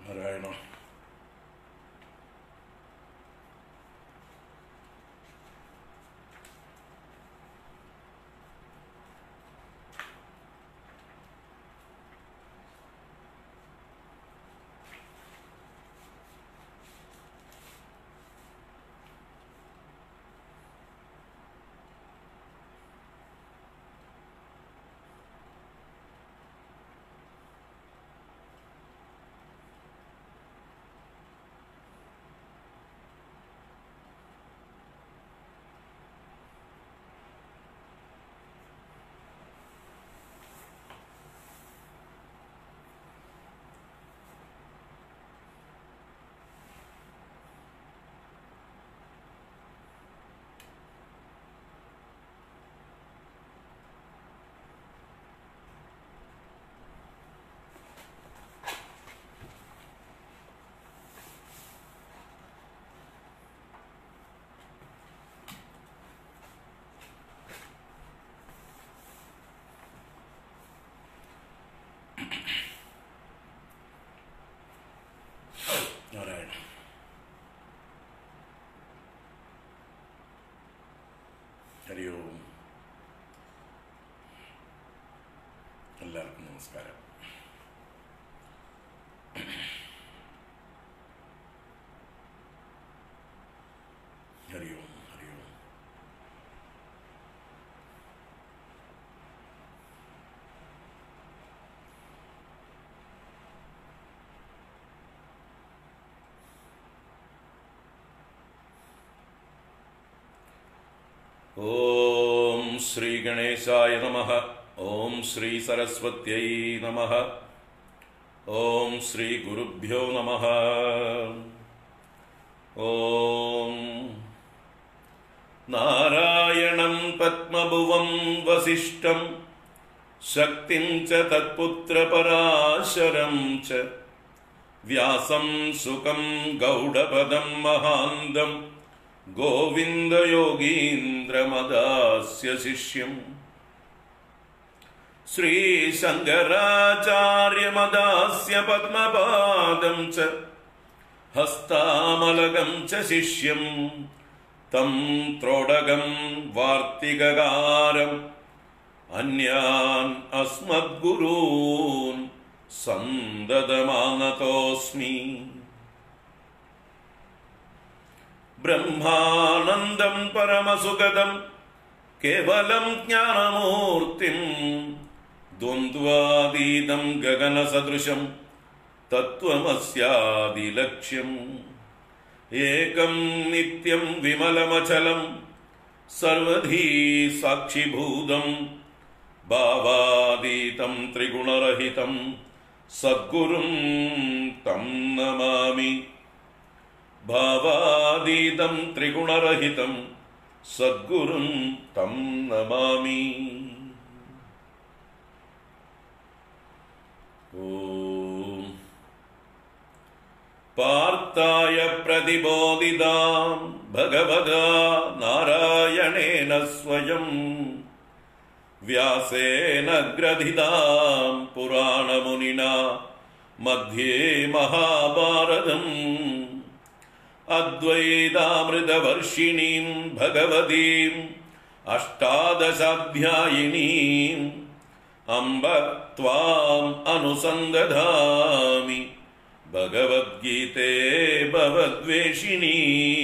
നാരായണ നാരായണ ഹരി ഓം എല്ലാവർക്കും നമസ്കാരം ഹരി ഓം ഹരി ഓം ഓം ശ്രീ ഗണേശായ നമ ഓം ശ്രീ സരസ്വത്यै നമ ഓം ശ്രീ ഗുരുഭ്യോ നമ ഓം നാരായണം പത്മഭുവം വസിഷ്ഠം ശക്തിം ച തത്പുത്രപരാശരം ച വ്യാസം സുഖം ഗൗഡപദം മഹാന്തം ഗോവിന്ദയോഗീന്ദ്രമദാസ്യ ശിഷ്യം ശ്രീശങ്കരാചാര്യമദാസ്യ പത്മപാദം ച ഹസ്താമലകം ച ശിഷ്യം തം ത്രോടകം വാർത്തികകാരം അന്യാൻ അസ്മദ്ഗുരൂൻ സന്തതമാനതോസ്മി ബ്രഹ്മാനന്ദം പരമസുഗതം കേവലം ജ്ഞാനമൂർത്തിം ദ്വന്ദ്വാതീതം ഗഗനസദൃശം തത്വമസ്യാദിലക്ഷ്യം ഏകം നിത്യം വിമലമചലം സർവധീ സാക്ഷിഭൂതം ഭാവാതീതം ത്രിഗുണരഹിതം സദ്ഗുരും തം നമാമി ഭാവാതീതം ത്രിഗുണരഹിതം സദ്ഗുരും തം നമാമി ഓം പാർത്ഥായ പ്രതിബോധിതാം ഭഗവതാ നാരായണേന സ്വയം വ്യാസേന ഗ്രഥിതാം പുരാണമുനിന മധ്യേ മഹാഭാരതം അദ്വൈതാമൃതവർഷിണീം ഭഗവതീം അഷ്ടാദശാധ്യായിനീം അംബ ത്വാം അനുസന്ദധാമി ഭഗവദ്ഗീതേ ഭവദ്വേഷിണീ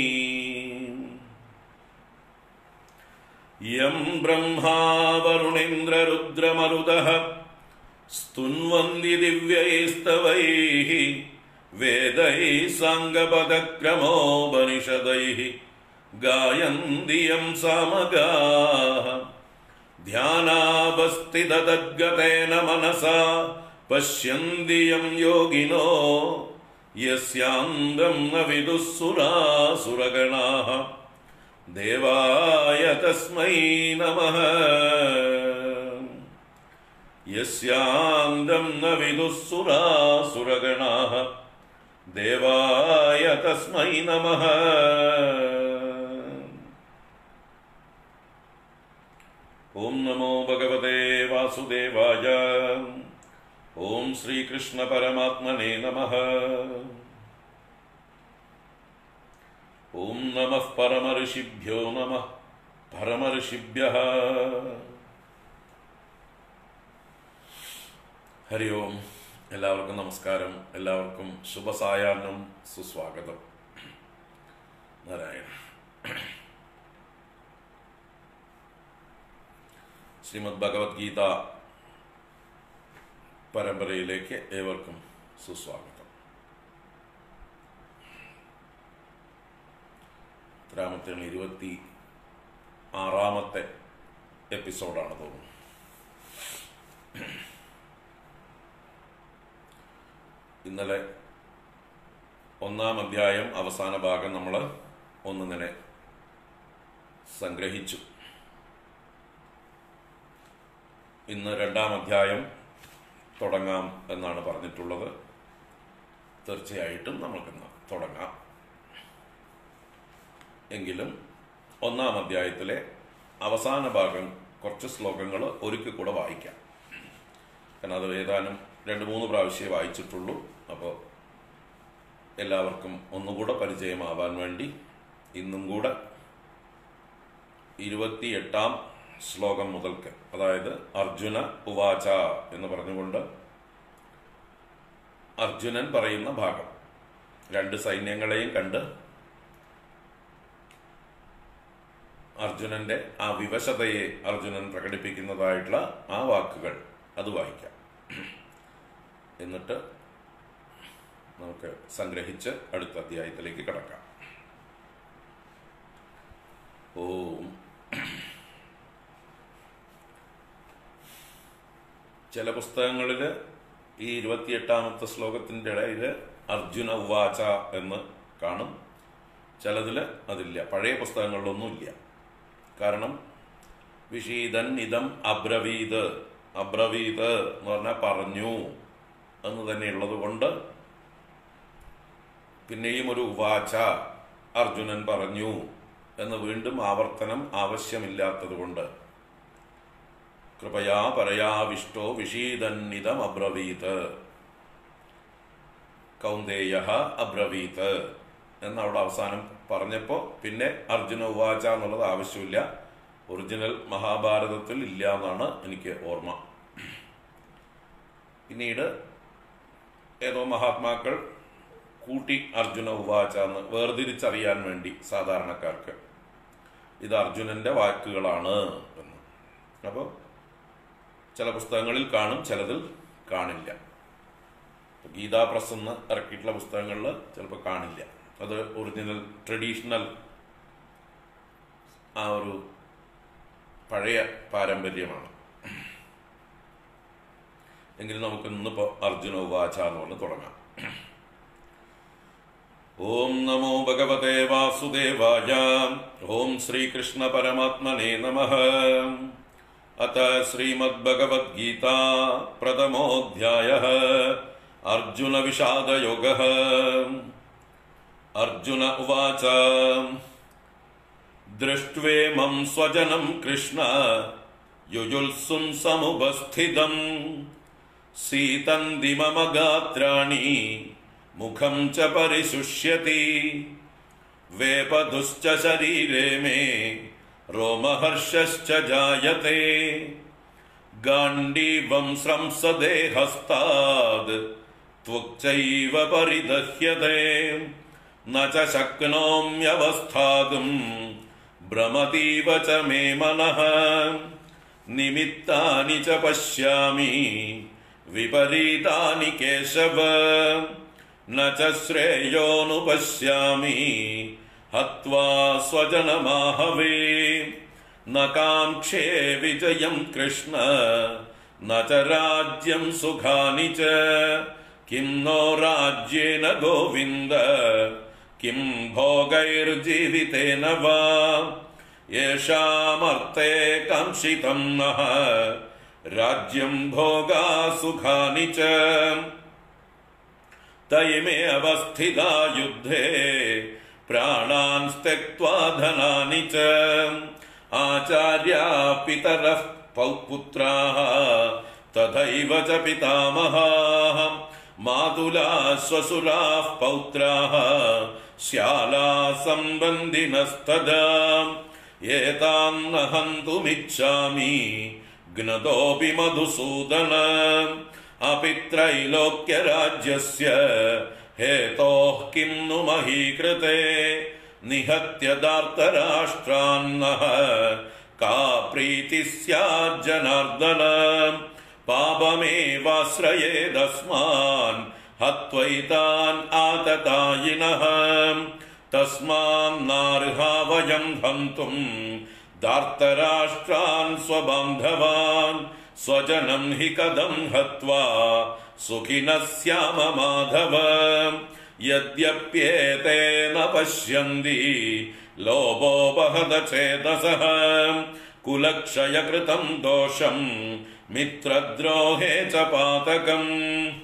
യം ബ്രഹ്മാ വരുണേന്ദ്രരുദ്രമരുതഃ സ്തുന്വന്തി ദിവ്യൈസ്തവൈः वेदैः साङ्गपदक्रमोपनिषदैः गायन्ति यं सामगाः ध्यानावस्थिततद्गतेन मनसा पश्यन्ति यं योगिनो यस्यान्दं न विदुः सुरासुरगणाः देवाय तस्मै नमः यस्यान्दं न विदुः सुरासुरगणाः देवाय तस्मै नमः ॐ नमो भगवते वासुदेवाय ഓം ശ്രീകൃഷ്ണ പരമാത്മനെ നമ ഓം നമ പരമഋഷിഭ്യോ നമ പരമഋഷിഭ്യ ഹരി ഓം എല്ലാവർക്കും നമസ്കാരം എല്ലാവർക്കും ശുഭസായാഹ്നം സുസ്വാഗതം നാരായണ ശ്രീമദ് ഭഗവത്ഗീത പരമ്പരയിലേക്ക് ഏവർക്കും സുസ്വാഗതം എത്രാമത്തെ ഇരുപത്തി ആറാമത്തെ എപ്പിസോഡാണ് തോന്നുന്നു ഇന്നലെ ഒന്നാം അധ്യായം അവസാന ഭാഗം നമ്മൾ ഒന്നിങ്ങനെ സംഗ്രഹിച്ചു ഇന്ന് രണ്ടാം അധ്യായം തുടങ്ങാം എന്നാണ് പറഞ്ഞിട്ടുള്ളത് തീർച്ചയായിട്ടും നമുക്കിന്ന് തുടങ്ങാം എങ്കിലും ഒന്നാം അധ്യായത്തിലെ അവസാന ഭാഗം കുറച്ച് ശ്ലോകങ്ങൾ ഒരിക്കൽ കൂടെ വായിക്കാം കാരണം അത് ഏതാനും രണ്ട് മൂന്ന് പ്രാവശ്യമേ വായിച്ചിട്ടുള്ളൂ അപ്പോൾ എല്ലാവർക്കും ഒന്നുകൂടെ പരിചയമാവാൻ വേണ്ടി ഇന്നും കൂടെ ഇരുപത്തിയെട്ടാം ശ്ലോകം മുതൽക്ക് അതായത് അർജുന ഉവാച എന്ന് പറഞ്ഞുകൊണ്ട് അർജുനൻ പറയുന്ന ഭാഗം രണ്ട് സൈന്യങ്ങളെയും കണ്ട് അർജുനന്റെ ആ വിവശതയെ അർജുനൻ പ്രകടിപ്പിക്കുന്നതായിട്ടുള്ള ആ വാക്കുകൾ അത് വായിക്കാം എന്നിട്ട് നമുക്ക് സംഗ്രഹിച്ച് അടുത്ത അധ്യായത്തിലേക്ക് കടക്കാം ഓം ചില പുസ്തകങ്ങളിൽ ഈ ഇരുപത്തിയെട്ടാമത്തെ ശ്ലോകത്തിൻ്റെ ഇടയിൽ അർജുന ഉവാച എന്ന് കാണും ചിലതിൽ അതില്ല പഴയ പുസ്തകങ്ങളിലൊന്നുമില്ല കാരണം വിഷീതൻ ഇതം അബ്രവീത് അബ്രവീത് എന്ന് പറഞ്ഞാൽ പറഞ്ഞു എന്ന് തന്നെയുള്ളത് കൊണ്ട് പിന്നെയും ഒരു ഉവാച അർജുനൻ പറഞ്ഞു എന്ന് വീണ്ടും ആവർത്തനം ആവശ്യമില്ലാത്തത് കൊണ്ട് കൃപയാ പരയാവിഷ്ടോ വിഷീതന്നിതം അബ്രവീത് കൗന്ദേയ അബ്രവീത് എന്നവിടെ അവസാനം പറഞ്ഞപ്പോൾ പിന്നെ അർജുന ഉവാച എന്നുള്ളത് ആവശ്യമില്ല ഒറിജിനൽ മഹാഭാരതത്തിൽ ഇല്ല എന്നാണ് എനിക്ക് ഓർമ്മ പിന്നീട് ഏതോ മഹാത്മാക്കൾ കൂട്ടി അർജുന ഉവാച എന്ന് വേർതിരിച്ചറിയാൻ വേണ്ടി സാധാരണക്കാർക്ക് ഇത് അർജുനന്റെ വാക്കുകളാണ് എന്ന് അപ്പോൾ ചില പുസ്തകങ്ങളിൽ കാണും ചിലതിൽ കാണില്ല ഗീതാ പ്രസ് എന്ന് ഇറക്കിയിട്ടുള്ള പുസ്തകങ്ങളിൽ ചിലപ്പോൾ കാണില്ല അത് ഒറിജിനൽ ട്രഡീഷണൽ ആ ഒരു പഴയ പാരമ്പര്യമാണ് എങ്കിലും നമുക്ക് ഇന്നിപ്പോ അർജുന ഉവാച എന്ന് പറഞ്ഞ് തുടങ്ങാം ഓം നമോ ഭഗവതേ വാസുദേവായ ഓം ശ്രീകൃഷ്ണ പരമാത്മനെ നമ അത ശ്രീമദ്ഭഗവത്ഗീത പ്രഥമോऽध्याय അർജുന വിഷാദയോഗ അർജുന ഉവാച ദൃഷ്ട്വേമം സ്വജനം കൃഷ്ണ യുജുൽസും സമുപസ്ഥിതം സീതന്തി മമ ഗാത്രാണി മുഖം ച പരിശുഷ്യതി വേപതുശ്ച ശരീരേ മേ रोमहर्षश्च जायते गाण्डीवं स्रंसदे हस्ताद् त्वक्चैव परिदह्यते न च शक्नोम्यवस्थातुम् भ्रमतीव च मे मनः निमित्तानि च पश्यामि विपरीतानि केशव न च श्रेयोऽनुपश्यामि हत्वा स्वजनमाहवे न काङ्क्षे विजयं कृष्ण न च राज्यं सुखानि च किं नो राज्येन गोविन्द किं भोगैर्जीवितेन वा येषामर्थे काङ्क्षितं नः राज्यं भोगा सुखानि च तैमे अवस्थिता युद्धे प्राणान् त्यक्त्वा धनानि च आचार्या पितरः पौपुत्राः തഥൈവ ച പിതാമഹാः മാതുലാ സ്വസുരാः പൗത്രാः ശ്യാലാ സംബന്ധിനസ്തദാ ഏതാന്ന ഹന്തുമിച്ഛാമി ഗ്നതോപി മധുസൂദന अपि त्रैलोक्यराज्यस्य हेतोः किं नु महीकृते निहत्य दार्तराष्ट्रान्नः का प्रीतिः स्याज्जनार्दन पापमेवाश्रयेदस्मान् हत्वैतान् आततायिनः तस्मान्नार्हा वयम् हन्तुम् दार्तराष्ट्रान् स्वबान्धवान् स्वजनं हि कदं हत्वा सुखिनः स्याम माधव यद्यप्येते न पश्यन्ति लोभोपहत चेतसः कुलक्षयकृतं दोषं मित्रद्रोहे च पातकम्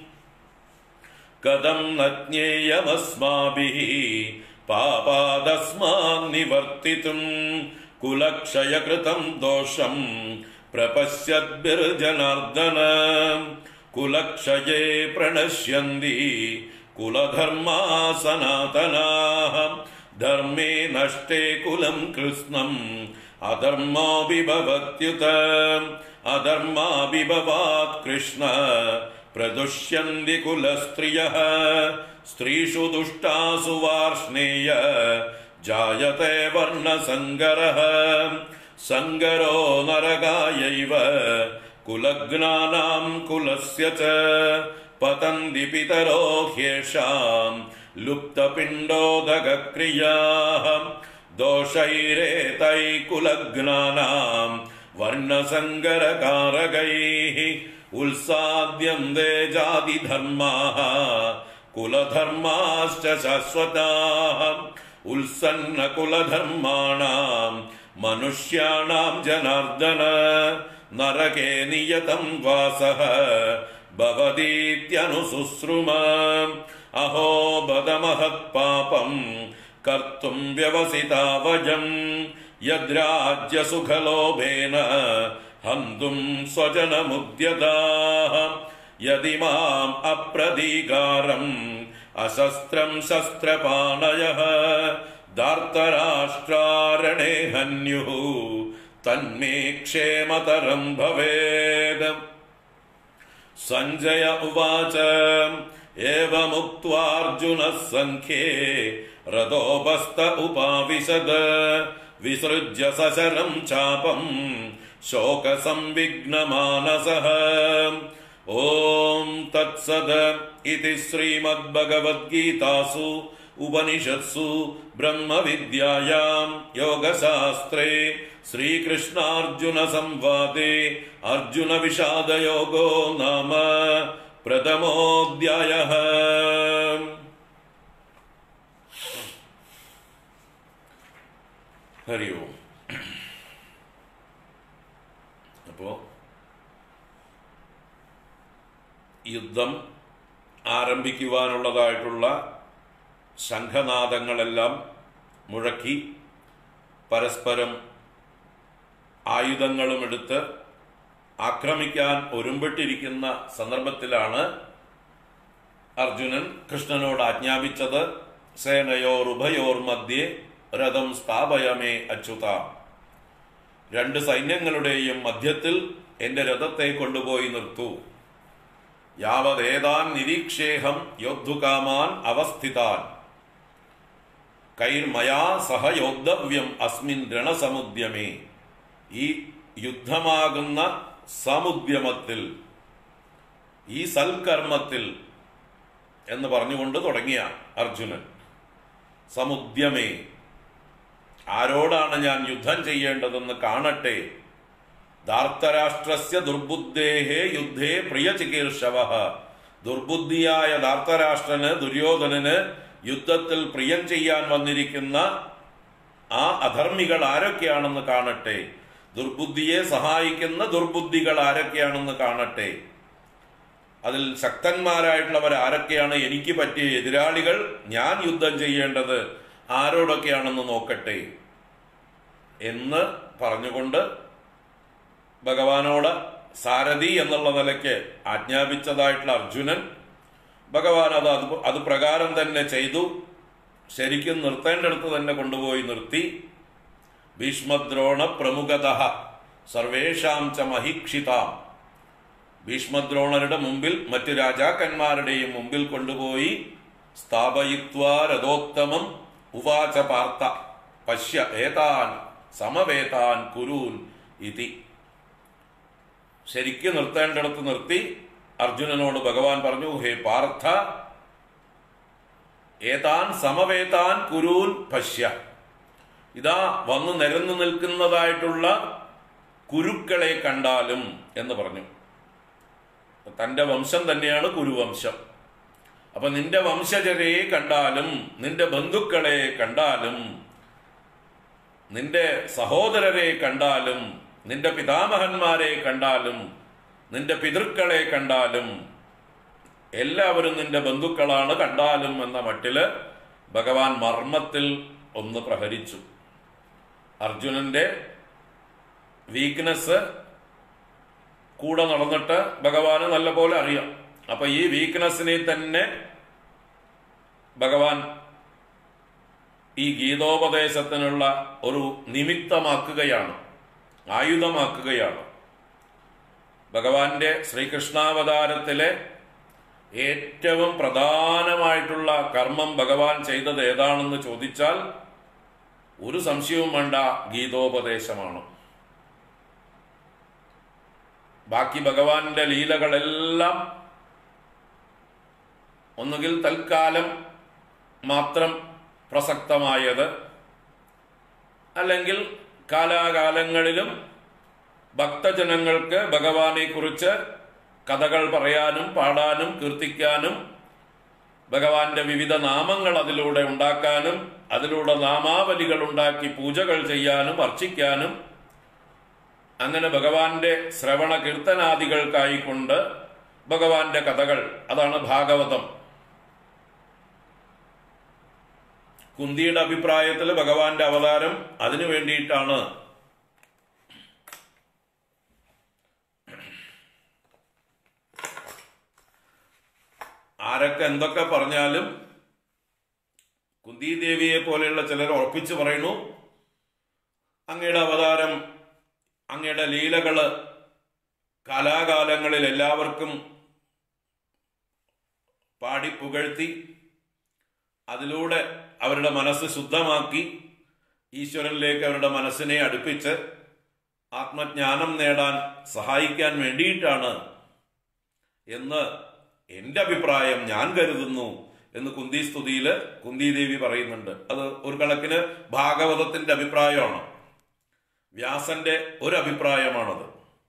कथं न ज्ञेयमस्माभिः पापादस्मान् निवर्तितुम् कुलक्षयकृतं दोषम् प्रपश्यद्भिर्जनार्दन कुलक्षये प्रणश्यन्ति कुलधर्मा सनातनाः धर्मे नष्टे कुलं कृत्स्नम् अधर्मो विभवत्युत अधर्माभिभवात् कृष्ण प्रदुष्यन्ति कुलस्त्रियः स्त्रीषु दुष्टासु वार्ष्णेय जायते वर्णसङ्गरः सङ्गरो नरकायैव कुलग्नानां कुलस्य च पतन्ति पितरो ह्येषाम् लुप्तपिण्डोदकक्रियाः दोषैरेतैः कुलग्नानां वर्णसङ्गरकारकैः उल्साद्यन्ते जातिधर्माः कुलधर्माश्च शाश्वताः उल्सन्नकुलधर्माणां मनुष्याणां जनार्दन नरके नियतं वासः भवतीत्यनुशुश्रुम अहो बदमहत्पापम् कर्तुं व्यवसिता वयम् यद्राज्यसुखलोभेन हन्तुं स्वजनमुद्यताः यदि माम् अप्रतीकारम् अशस्त्रं शस्त्रपाणयः दार्तराष्ट्रारणे हन्युः तन्मे क्षेमतरं भवेत् सञ्जय उवाच एवमुक्त्वार्जुनः सङ्ख्ये रथोपस्त उपाविशद विसृज्य सशरं चापम् शोकसंविघ्नमानसः ॐ तत्सद इति श्रीमद्भगवद्गीतासु उपनिषत्सु ब्रह्मविद्यायां योगशास्त्रे श्रीकृष्णार्जुनसंवादे अर्जुनविषादयोगो नाम प्रथमोऽध्यायः ഹരി ഓം അപ്പോ യുദ്ധം ആരംഭിക്കുവാനുള്ളതായിട്ടുള്ള ശംഖനാദങ്ങളെല്ലാം മുഴക്കി പരസ്പരം ആയുധങ്ങളും എടുത്ത് ആക്രമിക്കാൻ ഒരുമ്പിട്ടിരിക്കുന്ന സന്ദർഭത്തിലാണ് അർജുനൻ കൃഷ്ണനോട് ആജ്ഞാപിച്ചത് സേനയോർ ഉഭയോർ മധ്യേ രഥം സ്ഥാപയമേ അച്യുത രണ്ട് സൈന്യങ്ങളുടെയും മധ്യത്തിൽ എന്റെ രഥത്തെ കൊണ്ടുപോയി നിർത്തൂ യാവതേതാൻ നിരീക്ഷേഹം യോദ്ധുകാമാൻ അവസ്ഥിതാൻ കൈർമയാ സഹ യോദ്ധവ്യം അസ്മിൻ രണസമുദ്യമേ ഈ യുദ്ധമാകുന്ന സമുദ്യമത്തിൽ ഈ സൽക്കർമ്മത്തിൽ എന്ന് പറഞ്ഞുകൊണ്ട് തുടങ്ങിയ അർജുനൻ സമുദ്യമേ ആരോടാണ് ഞാൻ യുദ്ധം ചെയ്യേണ്ടതെന്ന് കാണട്ടെ ധാർത്തരാഷ്ട്രസ്യ ദുർബുദ്ധേഹേ യുദ്ധേ പ്രിയ ചികീർഷവ ദുർബുദ്ധിയായ ധാർത്തരാഷ്ട്രന് ദുര്യോധനന് യുദ്ധത്തിൽ പ്രിയം ചെയ്യാൻ വന്നിരിക്കുന്ന ആ അധർമ്മികൾ ആരൊക്കെയാണെന്ന് കാണട്ടെ ദുർബുദ്ധിയെ സഹായിക്കുന്ന ദുർബുദ്ധികൾ ആരൊക്കെയാണെന്ന് കാണട്ടെ അതിൽ ശക്തന്മാരായിട്ടുള്ളവർ ആരൊക്കെയാണ് എനിക്ക് പറ്റിയ എതിരാളികൾ ഞാൻ യുദ്ധം ചെയ്യേണ്ടത് ആരോടൊക്കെയാണെന്ന് നോക്കട്ടെ എന്ന് പറഞ്ഞുകൊണ്ട് ഭഗവാനോട് സാരഥി എന്നുള്ള നിലയ്ക്ക് ആജ്ഞാപിച്ചതായിട്ടുള്ള അർജുനൻ ഭഗവാൻ അത് അത് അത് പ്രകാരം തന്നെ ചെയ്തു ശരിക്കും നിർത്തേണ്ടടുത്ത് തന്നെ കൊണ്ടുപോയി നിർത്തി ഭീഷ്മദ്രോണ പ്രമുഖത സർവേഷാം ച മഹീക്ഷിതാം ഭീഷ്മദ്രോണരുടെ മുമ്പിൽ മറ്റു രാജാക്കന്മാരുടെയും മുമ്പിൽ കൊണ്ടുപോയി സ്ഥാപയിത്വാ രഥോത്തമം ഉവാച പാർത്ത പശ്യ ഏതാൻ സമവേതാൻ കുരൂൻ ഇതി ശരിക്കും നിർത്തേണ്ടടുത്ത് നിർത്തി അർജുനനോട് ഭഗവാൻ പറഞ്ഞു ഹേ പാർത്ഥ ഏതാൻ സമവേതാൻ കുരൂൻ പശ്യ ഇതാ വന്നു നിരന്നു നിൽക്കുന്നതായിട്ടുള്ള കുരുക്കളെ കണ്ടാലും എന്ന് പറഞ്ഞു തന്റെ വംശം തന്നെയാണ് കുരുവംശം അപ്പൊ നിന്റെ വംശജരെ കണ്ടാലും നിന്റെ ബന്ധുക്കളെ കണ്ടാലും നിന്റെ സഹോദരരെ കണ്ടാലും നിന്റെ പിതാമഹന്മാരെ കണ്ടാലും നിന്റെ പിതൃക്കളെ കണ്ടാലും എല്ലാവരും നിന്റെ ബന്ധുക്കളാണ് കണ്ടാലും എന്ന മട്ടില് ഭഗവാൻ മർമ്മത്തിൽ ഒന്ന് പ്രഹരിച്ചു അർജുനന്റെ വീക്ക്നെസ് കൂടെ നടന്നിട്ട് ഭഗവാന് നല്ലപോലെ അറിയാം അപ്പൊ ഈ വീക്ക്നെസ്സിനെ തന്നെ ഭഗവാൻ ഈ ഗീതോപദേശത്തിനുള്ള ഒരു നിമിത്തമാക്കുകയാണ് ആയുധമാക്കുകയാണ് ഭഗവാന്റെ ശ്രീകൃഷ്ണാവതാരത്തിലെ ഏറ്റവും പ്രധാനമായിട്ടുള്ള കർമ്മം ഭഗവാൻ ചെയ്തത് ഏതാണെന്ന് ചോദിച്ചാൽ ഒരു സംശയവും വേണ്ട ഗീതോപദേശമാണ് ബാക്കി ഭഗവാന്റെ ലീലകളെല്ലാം ഒന്നുകിൽ തൽക്കാലം മാത്രം പ്രസക്തമായത് അല്ലെങ്കിൽ കാലാകാലങ്ങളിലും ഭക്തജനങ്ങൾക്ക് ഭഗവാനെ കുറിച്ച് കഥകൾ പറയാനും പാടാനും കീർത്തിക്കാനും ഭഗവാന്റെ വിവിധ നാമങ്ങൾ അതിലൂടെ ഉണ്ടാക്കാനും അതിലൂടെ നാമാവലികൾ ഉണ്ടാക്കി പൂജകൾ ചെയ്യാനും അർച്ചിക്കാനും അങ്ങനെ ഭഗവാന്റെ ശ്രവണ കീർത്തനാദികൾക്കായിക്കൊണ്ട് ഭഗവാന്റെ കഥകൾ അതാണ് ഭാഗവതം കുന്തിയുടെ അഭിപ്രായത്തിൽ ഭഗവാന്റെ അവതാരം അതിനു വേണ്ടിയിട്ടാണ് ആരൊക്കെ എന്തൊക്കെ പറഞ്ഞാലും കുന്തിദേവിയെ പോലെയുള്ള ചിലർ ഉറപ്പിച്ചു പറയുന്നു അങ്ങയുടെ അവതാരം അങ്ങയുടെ ലീലകള് കാലാകാലങ്ങളിൽ എല്ലാവർക്കും പാടി പുകഴ്ത്തി അതിലൂടെ അവരുടെ മനസ്സ് ശുദ്ധമാക്കി ഈശ്വരനിലേക്ക് അവരുടെ മനസ്സിനെ അടുപ്പിച്ച് ആത്മജ്ഞാനം നേടാൻ സഹായിക്കാൻ വേണ്ടിയിട്ടാണ് എന്ന് എന്റെ അഭിപ്രായം ഞാൻ കരുതുന്നു എന്ന് കുന്തി സ്തുതിയില് കുന്തിദേവി പറയുന്നുണ്ട് അത് ഒരു കണക്കിന് ഭാഗവതത്തിന്റെ അഭിപ്രായമാണ് വ്യാസന്റെ ഒരു അഭിപ്രായമാണത്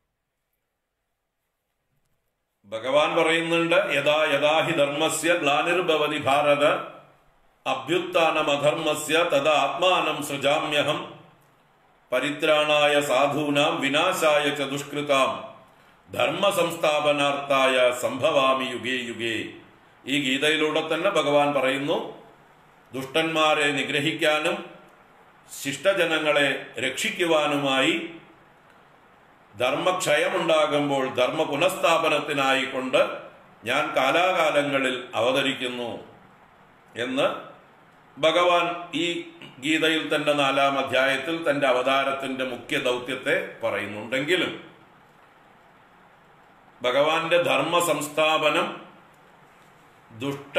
ഭഗവാൻ പറയുന്നുണ്ട് യഥാ യഥാഹി ധർമ്മസ്യ ഗ്ലാനിർഭവതി ഭാരത അഭ്യുത്ഥാനമധർമ്മസ്യ തഥാ ആത്മാനം സൃജാമ്യഹം പരിത്രാണായ സാധൂനാം വിനാശായ ച ദുഷ്കൃതാം ധർമ്മ സംസ്ഥാപനാർത്ഥായ സംഭവാമി യുഗേ യുഗേ ഈ ഗീതയിലൂടെ തന്നെ ഭഗവാൻ പറയുന്നു ദുഷ്ടന്മാരെ നിഗ്രഹിക്കാനും ശിഷ്ടജനങ്ങളെ രക്ഷിക്കുവാനുമായി ധർമ്മക്ഷയമുണ്ടാകുമ്പോൾ ധർമ്മ പുനഃസ്ഥാപനത്തിനായിക്കൊണ്ട് ഞാൻ കാലാകാലങ്ങളിൽ അവതരിക്കുന്നു എന്ന് ഭഗവാൻ ഈ ഗീതയിൽ തന്റെ നാലാം അധ്യായത്തിൽ തന്റെ അവതാരത്തിന്റെ മുഖ്യ ദൗത്യത്തെ പറയുന്നുണ്ടെങ്കിലും ഭഗവാന്റെ ധർമ്മ സംസ്ഥാപനം ദുഷ്ട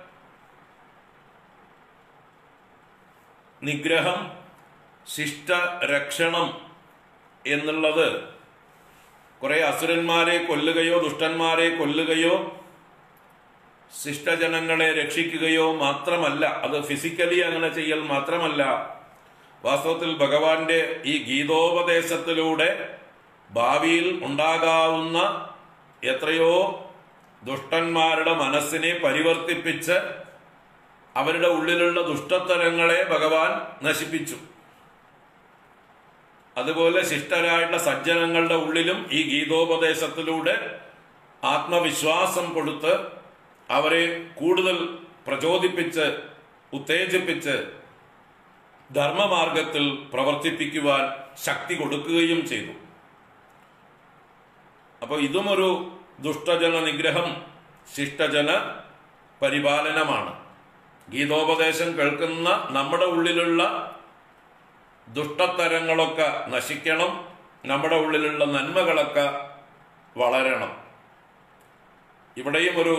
നിഗ്രഹം ശിഷ്ട രക്ഷണം എന്നുള്ളത് കുറെ അസുരന്മാരെ കൊല്ലുകയോ ദുഷ്ടന്മാരെ കൊല്ലുകയോ ശിഷ്ടജനങ്ങളെ രക്ഷിക്കുകയോ മാത്രമല്ല അത് ഫിസിക്കലി അങ്ങനെ ചെയ്യൽ മാത്രമല്ല വാസ്തവത്തിൽ ഭഗവാന്റെ ഈ ഗീതോപദേശത്തിലൂടെ ഭാവിയിൽ ഉണ്ടാകാവുന്ന എത്രയോ ദുഷ്ടന്മാരുടെ മനസ്സിനെ പരിവർത്തിപ്പിച്ച് അവരുടെ ഉള്ളിലുള്ള ദുഷ്ടത്തരങ്ങളെ ഭഗവാൻ നശിപ്പിച്ചു അതുപോലെ ശിഷ്ടരായിട്ടുള്ള സജ്ജനങ്ങളുടെ ഉള്ളിലും ഈ ഗീതോപദേശത്തിലൂടെ ആത്മവിശ്വാസം കൊടുത്ത് അവരെ കൂടുതൽ പ്രചോദിപ്പിച്ച് ഉത്തേജിപ്പിച്ച് ധർമ്മമാർഗത്തിൽ പ്രവർത്തിപ്പിക്കുവാൻ ശക്തി കൊടുക്കുകയും ചെയ്തു അപ്പോൾ ഇതും ഒരു ദുഷ്ടജന നിഗ്രഹം ശിഷ്ടജന പരിപാലനമാണ് ഗീതോപദേശം കേൾക്കുന്ന നമ്മുടെ ഉള്ളിലുള്ള ദുഷ്ടത്തരങ്ങളൊക്കെ നശിക്കണം നമ്മുടെ ഉള്ളിലുള്ള നന്മകളൊക്കെ വളരണം ഇവിടെയും ഒരു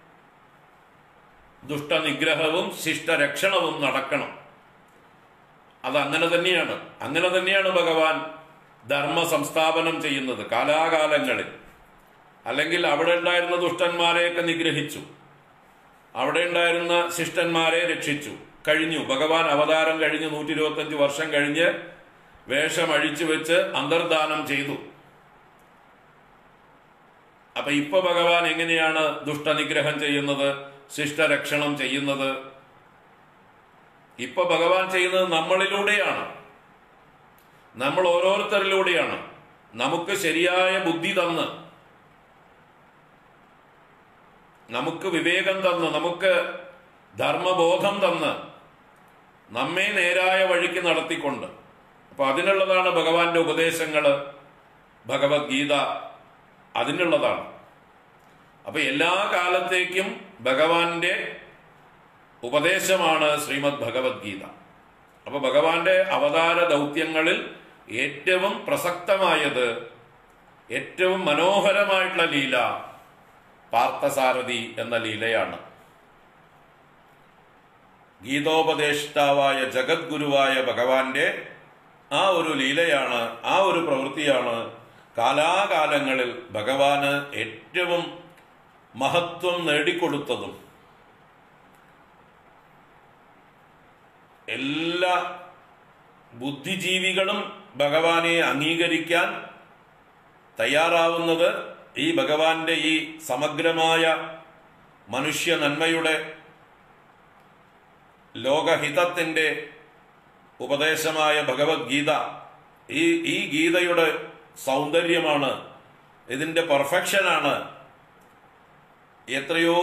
ദുഷ്ടനിഗ്രഹവും ശിഷ്ടരക്ഷണവും നടക്കണം അത് അങ്ങനെ തന്നെയാണ് അങ്ങനെ തന്നെയാണ് ഭഗവാൻ ധർമ്മ സംസ്ഥാപനം ചെയ്യുന്നത് കാലാകാലങ്ങളിൽ അല്ലെങ്കിൽ അവിടെ ഉണ്ടായിരുന്ന ദുഷ്ടന്മാരെയൊക്കെ നിഗ്രഹിച്ചു അവിടെ ഉണ്ടായിരുന്ന ശിഷ്ടന്മാരെ രക്ഷിച്ചു കഴിഞ്ഞു ഭഗവാൻ അവതാരം കഴിഞ്ഞ് നൂറ്റി ഇരുപത്തഞ്ച് വർഷം കഴിഞ്ഞ് വേഷം അഴിച്ചു വെച്ച് അന്തർദാനം ചെയ്തു അപ്പൊ ഇപ്പൊ ഭഗവാൻ എങ്ങനെയാണ് ദുഷ്ടനിഗ്രഹം ചെയ്യുന്നത് ശിഷ്ടരക്ഷണം ചെയ്യുന്നത് ഇപ്പൊ ഭഗവാൻ ചെയ്യുന്നത് നമ്മളിലൂടെയാണ് നമ്മൾ ഓരോരുത്തരിലൂടെയാണ് നമുക്ക് ശരിയായ ബുദ്ധി തന്ന് നമുക്ക് വിവേകം തന്ന് നമുക്ക് ധർമ്മബോധം തന്ന് നമ്മെ നേരായ വഴിക്ക് നടത്തിക്കൊണ്ട് അപ്പൊ അതിനുള്ളതാണ് ഭഗവാന്റെ ഉപദേശങ്ങള് ഭഗവത്ഗീത അതിനുള്ളതാണ് അപ്പൊ എല്ലാ കാലത്തേക്കും ഭഗവാന്റെ ഉപദേശമാണ് ശ്രീമദ് ഭഗവത്ഗീത അപ്പൊ ഭഗവാന്റെ അവതാര ദൗത്യങ്ങളിൽ ഏറ്റവും പ്രസക്തമായത് ഏറ്റവും മനോഹരമായിട്ടുള്ള ലീല പാർത്ഥസാരഥി എന്ന ലീലയാണ് ഗീതോപദേഷ്ടാവായ ജഗദ്ഗുരുവായ ഭഗവാന്റെ ആ ഒരു ലീലയാണ് ആ ഒരു പ്രവൃത്തിയാണ് കാലാകാലങ്ങളിൽ ഭഗവാന് ഏറ്റവും മഹത്വം നേടിക്കൊടുത്തതും എല്ലാ ബുദ്ധിജീവികളും ഭഗവാനെ അംഗീകരിക്കാൻ തയ്യാറാവുന്നത് ഈ ഭഗവാന്റെ ഈ സമഗ്രമായ മനുഷ്യ നന്മയുടെ ലോകഹിതത്തിന്റെ ഉപദേശമായ ഭഗവത്ഗീത ഈ ഈ ഗീതയുടെ സൗന്ദര്യമാണ് ഇതിന്റെ പെർഫെക്ഷനാണ് എത്രയോ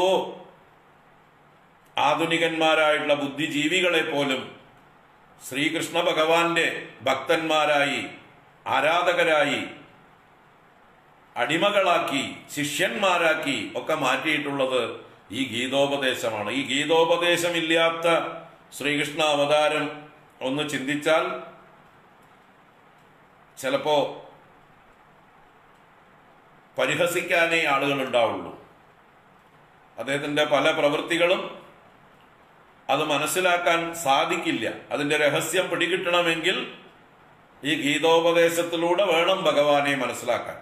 ആധുനികന്മാരായിട്ടുള്ള ബുദ്ധിജീവികളെ പോലും ശ്രീകൃഷ്ണ ഭഗവാന്റെ ഭക്തന്മാരായി ആരാധകരായി അടിമകളാക്കി ശിഷ്യന്മാരാക്കി ഒക്കെ മാറ്റിയിട്ടുള്ളത് ഈ ഗീതോപദേശമാണ് ഈ ഗീതോപദേശമില്ലാത്ത ശ്രീകൃഷ്ണ അവതാരം ഒന്ന് ചിന്തിച്ചാൽ ചിലപ്പോ പരിഹസിക്കാനേ ആളുകൾ ഉണ്ടാവുള്ളൂ അദ്ദേഹത്തിന്റെ പല പ്രവൃത്തികളും അത് മനസ്സിലാക്കാൻ സാധിക്കില്ല അതിന്റെ രഹസ്യം പിടികിട്ടണമെങ്കിൽ ഈ ഗീതോപദേശത്തിലൂടെ വേണം ഭഗവാനെ മനസ്സിലാക്കാൻ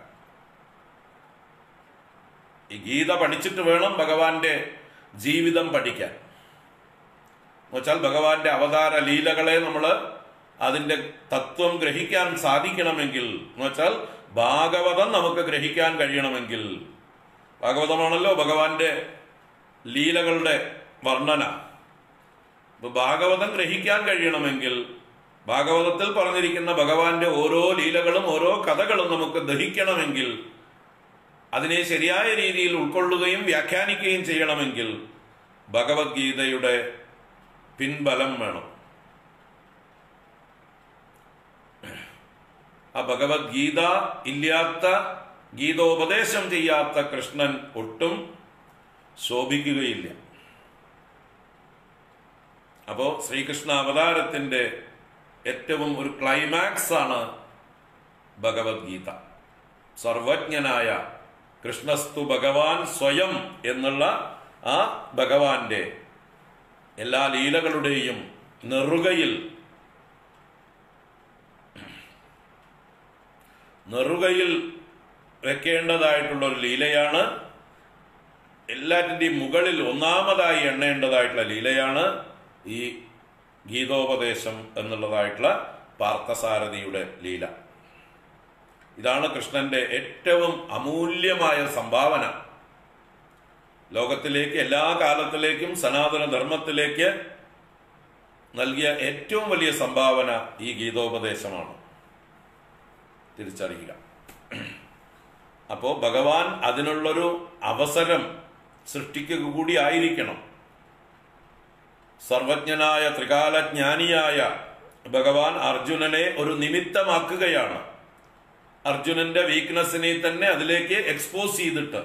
ഈ ഗീത പഠിച്ചിട്ട് വേണം ഭഗവാന്റെ ജീവിതം പഠിക്കാൻ എന്നുവെച്ചാൽ ഭഗവാന്റെ അവതാര ലീലകളെ നമ്മൾ അതിന്റെ തത്വം ഗ്രഹിക്കാൻ സാധിക്കണമെങ്കിൽ എന്നുവെച്ചാൽ ഭാഗവതം നമുക്ക് ഗ്രഹിക്കാൻ കഴിയണമെങ്കിൽ ഭാഗവതമാണല്ലോ ഭഗവാന്റെ ലീലകളുടെ വർണ്ണന അപ്പൊ ഭാഗവതം ഗ്രഹിക്കാൻ കഴിയണമെങ്കിൽ ഭാഗവതത്തിൽ പറഞ്ഞിരിക്കുന്ന ഭഗവാന്റെ ഓരോ ലീലകളും ഓരോ കഥകളും നമുക്ക് ദഹിക്കണമെങ്കിൽ അതിനെ ശരിയായ രീതിയിൽ ഉൾക്കൊള്ളുകയും വ്യാഖ്യാനിക്കുകയും ചെയ്യണമെങ്കിൽ ഭഗവത്ഗീതയുടെ പിൻബലം വേണം ആ ഭഗവത്ഗീത ഇല്ലാത്ത ഗീതോപദേശം ചെയ്യാത്ത കൃഷ്ണൻ ഒട്ടും ശോഭിക്കുകയില്ല അപ്പോ ശ്രീകൃഷ്ണ അവതാരത്തിന്റെ ഏറ്റവും ഒരു ക്ലൈമാക്സ് ആണ് ഭഗവത്ഗീത സർവജ്ഞനായ കൃഷ്ണസ്തു ഭഗവാൻ സ്വയം എന്നുള്ള ആ ഭഗവാന്റെ എല്ലാ ലീലകളുടെയും നെറുകയിൽ നെറുകയിൽ വെക്കേണ്ടതായിട്ടുള്ള ഒരു ലീലയാണ് എല്ലാറ്റിൻ്റെയും മുകളിൽ ഒന്നാമതായി എണ്ണേണ്ടതായിട്ടുള്ള ലീലയാണ് ഈ ഗീതോപദേശം എന്നുള്ളതായിട്ടുള്ള പാർത്ഥസാരഥിയുടെ ലീല ഇതാണ് കൃഷ്ണന്റെ ഏറ്റവും അമൂല്യമായ സംഭാവന ലോകത്തിലേക്ക് എല്ലാ കാലത്തിലേക്കും സനാതന ധർമ്മത്തിലേക്ക് നൽകിയ ഏറ്റവും വലിയ സംഭാവന ഈ ഗീതോപദേശമാണ് തിരിച്ചറിയുക അപ്പോ ഭഗവാൻ അതിനുള്ളൊരു അവസരം സൃഷ്ടിക്കുക കൂടി ആയിരിക്കണം സർവജ്ഞനായ ത്രികാലജ്ഞാനിയായ ഭഗവാൻ അർജുനനെ ഒരു നിമിത്തമാക്കുകയാണ് അർജുനന്റെ വീക്ക്നെസ്സിനെ തന്നെ അതിലേക്ക് എക്സ്പോസ് ചെയ്തിട്ട്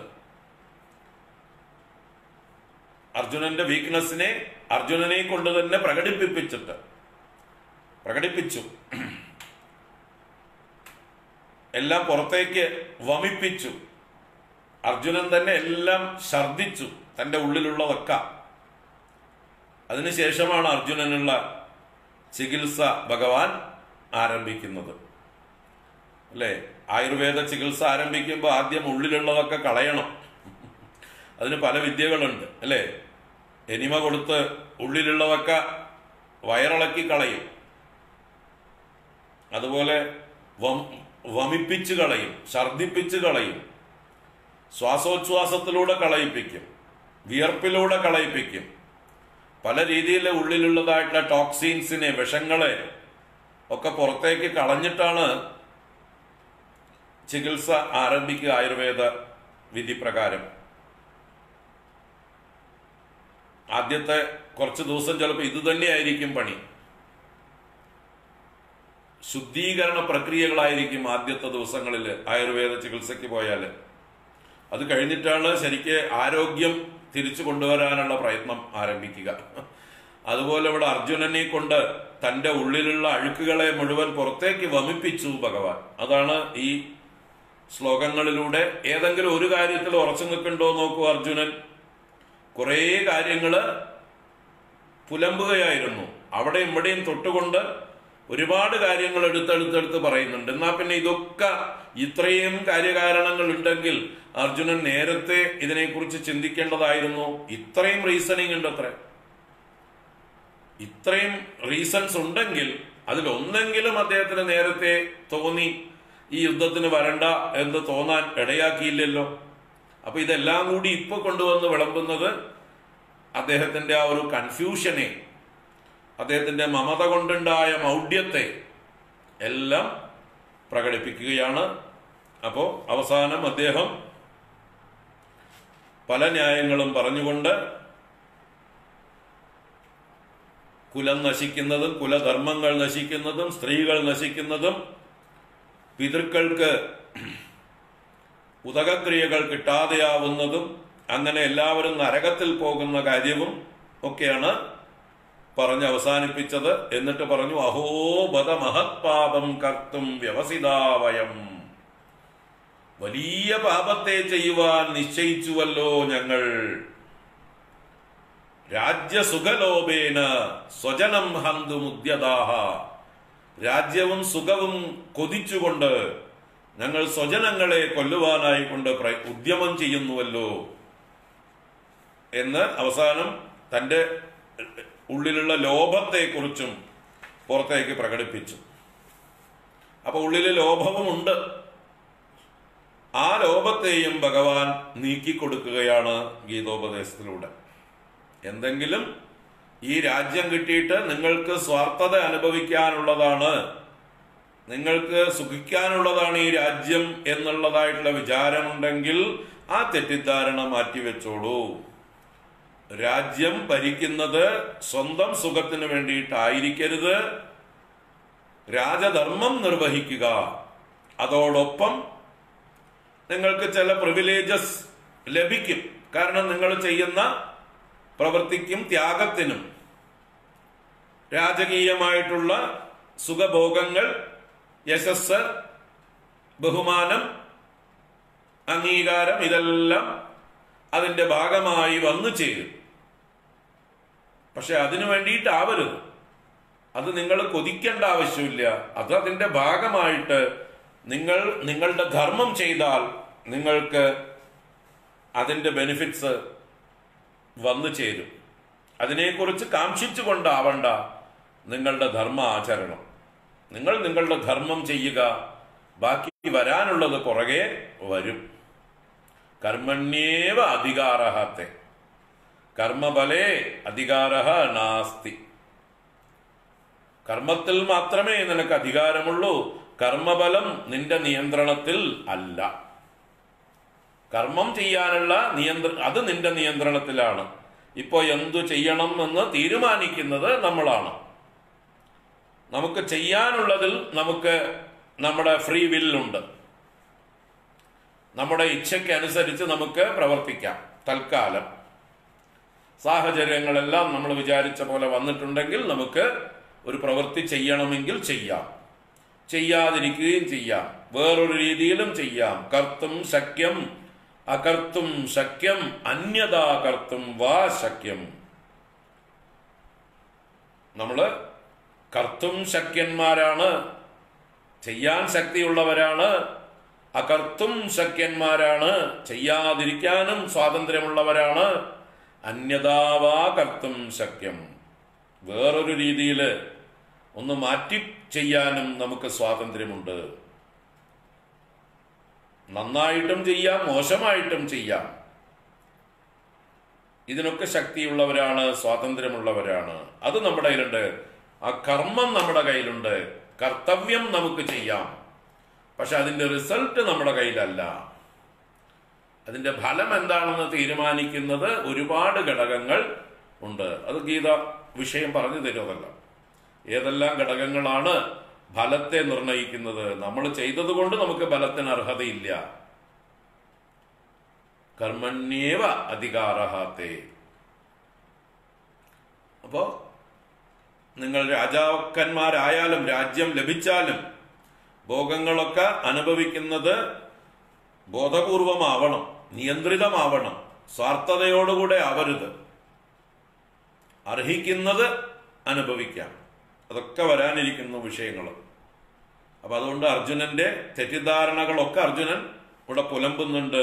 അർജുനന്റെ വീക്ക്നെസ്സിനെ അർജുനനെ കൊണ്ട് തന്നെ പ്രകടിപ്പിപ്പിച്ചിട്ട് പ്രകടിപ്പിച്ചു എല്ലാം പുറത്തേക്ക് വമിപ്പിച്ചു അർജുനൻ തന്നെ എല്ലാം ഛർദിച്ചു തന്റെ ഉള്ളിലുള്ളതൊക്കെ അതിനുശേഷമാണ് അർജുനനുള്ള ചികിത്സ ഭഗവാൻ ആരംഭിക്കുന്നത് അല്ലേ ആയുർവേദ ചികിത്സ ആരംഭിക്കുമ്പോൾ ആദ്യം ഉള്ളിലുള്ളതൊക്കെ കളയണം അതിന് പല വിദ്യകളുണ്ട് അല്ലേ എനിമ കൊടുത്ത് ഉള്ളിലുള്ളതൊക്കെ വയറിളക്കി കളയും അതുപോലെ വം- വമിപ്പിച്ച് കളയും ഛർദിപ്പിച്ച് കളയും ശ്വാസോച്ഛ്വാസത്തിലൂടെ കളയിപ്പിക്കും വിയർപ്പിലൂടെ കളയിപ്പിക്കും പല രീതിയിൽ ഉള്ളിലുള്ളതായിട്ടുള്ള ടോക്സിൻസിനെ വിഷങ്ങളെ ഒക്കെ പുറത്തേക്ക് കളഞ്ഞിട്ടാണ് ചികിത്സ ആരംഭിക്കുക ആയുർവേദ വിധി പ്രകാരം ആദ്യത്തെ കുറച്ച് ദിവസം ചിലപ്പോൾ ഇത് തന്നെയായിരിക്കും പണി ശുദ്ധീകരണ പ്രക്രിയകളായിരിക്കും ആദ്യത്തെ ദിവസങ്ങളിൽ ആയുർവേദ ചികിത്സയ്ക്ക് പോയാൽ അത് കഴിഞ്ഞിട്ടാണ് ശരിക്ക് ആരോഗ്യം തിരിച്ചു കൊണ്ടുവരാനുള്ള പ്രയത്നം ആരംഭിക്കുക അതുപോലെ ഇവിടെ അർജുനനെ കൊണ്ട് തന്റെ ഉള്ളിലുള്ള അഴുക്കുകളെ മുഴുവൻ പുറത്തേക്ക് വമിപ്പിച്ചു ഭഗവാൻ അതാണ് ഈ ശ്ലോകങ്ങളിലൂടെ ഏതെങ്കിലും ഒരു കാര്യത്തിൽ ഉറച്ചു നിൽക്കണ്ടോ നോക്കൂ അർജുനൻ കുറേ കാര്യങ്ങള് പുലമ്പുകയായിരുന്നു അവിടെയും ഇവിടെയും തൊട്ടുകൊണ്ട് ഒരുപാട് കാര്യങ്ങൾ എടുത്തെടുത്തെടുത്ത് പറയുന്നുണ്ട് എന്നാ പിന്നെ ഇതൊക്കെ ഇത്രയും കാര്യകാരണങ്ങൾ ഉണ്ടെങ്കിൽ അർജുനൻ നേരത്തെ ഇതിനെക്കുറിച്ച് ചിന്തിക്കേണ്ടതായിരുന്നു ഇത്രയും റീസണിങ് ഉണ്ട് അത്ര ഇത്രയും റീസൺസ് ഉണ്ടെങ്കിൽ അതിൽ ഒന്നെങ്കിലും അദ്ദേഹത്തിന് നേരത്തെ തോന്നി ഈ യുദ്ധത്തിന് വരണ്ട എന്ന് തോന്നാൻ ഇടയാക്കിയില്ലല്ലോ അപ്പൊ ഇതെല്ലാം കൂടി ഇപ്പൊ കൊണ്ടുവന്ന് വിളമ്പുന്നത് അദ്ദേഹത്തിന്റെ ആ ഒരു കൺഫ്യൂഷനെ അദ്ദേഹത്തിന്റെ മമത കൊണ്ടുണ്ടായ മൗഢ്യത്തെ എല്ലാം പ്രകടിപ്പിക്കുകയാണ് അപ്പോ അവസാനം അദ്ദേഹം പല ന്യായങ്ങളും പറഞ്ഞുകൊണ്ട് കുലം നശിക്കുന്നതും കുലധർമ്മങ്ങൾ നശിക്കുന്നതും സ്ത്രീകൾ നശിക്കുന്നതും പിതൃക്കൾക്ക് ഉദകക്രിയകൾ കിട്ടാതെയാവുന്നതും അങ്ങനെ എല്ലാവരും നരകത്തിൽ പോകുന്ന കാര്യവും ഒക്കെയാണ് പറഞ്ഞ് അവസാനിപ്പിച്ചത് എന്നിട്ട് പറഞ്ഞു അഹോ ബദ മഹത്പാപം കർത്തും വ്യവസിതാവയം വലിയ പാപത്തെ ചെയ്യുവാൻ നിശ്ചയിച്ചുവല്ലോ ഞങ്ങൾ രാജ്യസുഖലോഭേന സ്വജനം ഹന്തുമുദ്യതാഹ രാജ്യവും സുഖവും കൊതിച്ചുകൊണ്ട് ഞങ്ങൾ സ്വജനങ്ങളെ കൊല്ലുവാനായി കൊണ്ട് പ്ര- ഉദ്യമം ചെയ്യുന്നുവല്ലോ എന്ന് അവസാനം തന്റെ ഉള്ളിലുള്ള ലോഭത്തെക്കുറിച്ചും പുറത്തേക്ക് പ്രകടിപ്പിച്ചു അപ്പൊ ഉള്ളില് ലോഭവുമുണ്ട് ആ ലോഭത്തെയും ഭഗവാൻ നീക്കിക്കൊടുക്കുകയാണ് ഗീതോപദേശത്തിലൂടെ എന്തെങ്കിലും ഈ രാജ്യം കിട്ടിയിട്ട് നിങ്ങൾക്ക് സ്വാർത്ഥത അനുഭവിക്കാനുള്ളതാണ് നിങ്ങൾക്ക് സുഖിക്കാനുള്ളതാണ് ഈ രാജ്യം എന്നുള്ളതായിട്ടുള്ള വിചാരമുണ്ടെങ്കിൽ ആ തെറ്റിദ്ധാരണ മാറ്റിവെച്ചോളൂ രാജ്യം ഭരിക്കുന്നത് സ്വന്തം സുഖത്തിന് വേണ്ടിയിട്ടായിരിക്കരുത് രാജധർമ്മം നിർവഹിക്കുക അതോടൊപ്പം നിങ്ങൾക്ക് ചില പ്രിവിലേജസ് ലഭിക്കും കാരണം നിങ്ങൾ ചെയ്യുന്ന പ്രവൃത്തിക്കും ത്യാഗത്തിനും രാജകീയമായിട്ടുള്ള സുഖഭോഗങ്ങൾ യശസ് ബഹുമാനം അംഗീകാരം ഇതെല്ലാം അതിന്റെ ഭാഗമായി വന്നു ചേരും പക്ഷെ അതിനു വേണ്ടിയിട്ടാവരുത് അത് നിങ്ങൾ കൊതിക്കേണ്ട ആവശ്യമില്ല അത് അതിന്റെ ഭാഗമായിട്ട് നിങ്ങൾ നിങ്ങളുടെ ധർമ്മം ചെയ്താൽ നിങ്ങൾക്ക് അതിന്റെ ബെനിഫിറ്റ്സ് വന്നു ചേരും അതിനെക്കുറിച്ച് കാക്ഷിച്ചുകൊണ്ടാവണ്ട നിങ്ങളുടെ ധർമ്മ ആചരണം നിങ്ങൾ നിങ്ങളുടെ ധർമ്മം ചെയ്യുക ബാക്കി വരാനുള്ളത് പുറകെ വരും കർമ്മണ്യേവ അധികാരത്തെ കർമ്മബലേ അധികാര നാസ്തി കർമ്മത്തിൽ മാത്രമേ നിനക്ക് അധികാരമുള്ളൂ കർമ്മബലം നിന്റെ നിയന്ത്രണത്തിൽ അല്ല കർമ്മം ചെയ്യാനുള്ള നിയന്ത്ര അത് നിന്റെ നിയന്ത്രണത്തിലാണ് ഇപ്പോ എന്തു ചെയ്യണം എന്ന് തീരുമാനിക്കുന്നത് നമ്മളാണ് നമുക്ക് ചെയ്യാനുള്ളതിൽ നമുക്ക് നമ്മുടെ ഫ്രീ വില്ലുണ്ട് നമ്മുടെ ഇച്ഛയ്ക്കനുസരിച്ച് നമുക്ക് പ്രവർത്തിക്കാം തൽക്കാലം സാഹചര്യങ്ങളെല്ലാം നമ്മൾ വിചാരിച്ച പോലെ വന്നിട്ടുണ്ടെങ്കിൽ നമുക്ക് ഒരു പ്രവൃത്തി ചെയ്യണമെങ്കിൽ ചെയ്യാം ചെയ്യാതിരിക്കുകയും ചെയ്യാം വേറൊരു രീതിയിലും ചെയ്യാം കർത്തും ശക്യം അകർത്തും ശക്യം അന്യതാ കർത്തും വാ ശക്യം നമ്മള് കർത്തും ശക്യന്മാരാണ് ചെയ്യാൻ ശക്തിയുള്ളവരാണ് അകർത്തും ശക്യന്മാരാണ് ചെയ്യാതിരിക്കാനും സ്വാതന്ത്ര്യമുള്ളവരാണ് അന്യതാവാ കർത്തും ശക്യം വേറൊരു രീതിയിൽ ഒന്ന് മാറ്റി ചെയ്യാനും നമുക്ക് സ്വാതന്ത്ര്യമുണ്ട് നന്നായിട്ടും ചെയ്യാം മോശമായിട്ടും ചെയ്യാം ഇതിനൊക്കെ ശക്തിയുള്ളവരാണ് സ്വാതന്ത്ര്യമുള്ളവരാണ് അത് നമ്മുടെ കയ്യിലുണ്ട് ആ കർമ്മം നമ്മുടെ കയ്യിലുണ്ട് കർത്തവ്യം നമുക്ക് ചെയ്യാം പക്ഷെ അതിന്റെ റിസൾട്ട് നമ്മുടെ കയ്യിലല്ല അതിന്റെ ഫലം എന്താണെന്ന് തീരുമാനിക്കുന്നത് ഒരുപാട് ഘടകങ്ങൾ ഉണ്ട് അത് ഗീത വിഷയം പറഞ്ഞു തരുമതല്ല ഏതെല്ലാം ഘടകങ്ങളാണ് ഫലത്തെ നിർണയിക്കുന്നത് നമ്മൾ ചെയ്തതുകൊണ്ട് നമുക്ക് ഫലത്തിന് അർഹതയില്ല കർമ്മണ്യേവ അധികാരഹാത്തെ അപ്പോ നിങ്ങൾ രാജാക്കന്മാരായാലും രാജ്യം ലഭിച്ചാലും ഭോഗങ്ങളൊക്കെ അനുഭവിക്കുന്നത് ബോധപൂർവമാവണം നിയന്ത്രിതമാവണം സ്വാർത്ഥതയോടുകൂടെ ആവരുത് അർഹിക്കുന്നത് അനുഭവിക്കാം അതൊക്കെ വരാനിരിക്കുന്ന വിഷയങ്ങൾ അപ്പൊ അതുകൊണ്ട് അർജുനന്റെ തെറ്റിദ്ധാരണകളൊക്കെ അർജുനൻ ഇവിടെ പുലമ്പുന്നുണ്ട്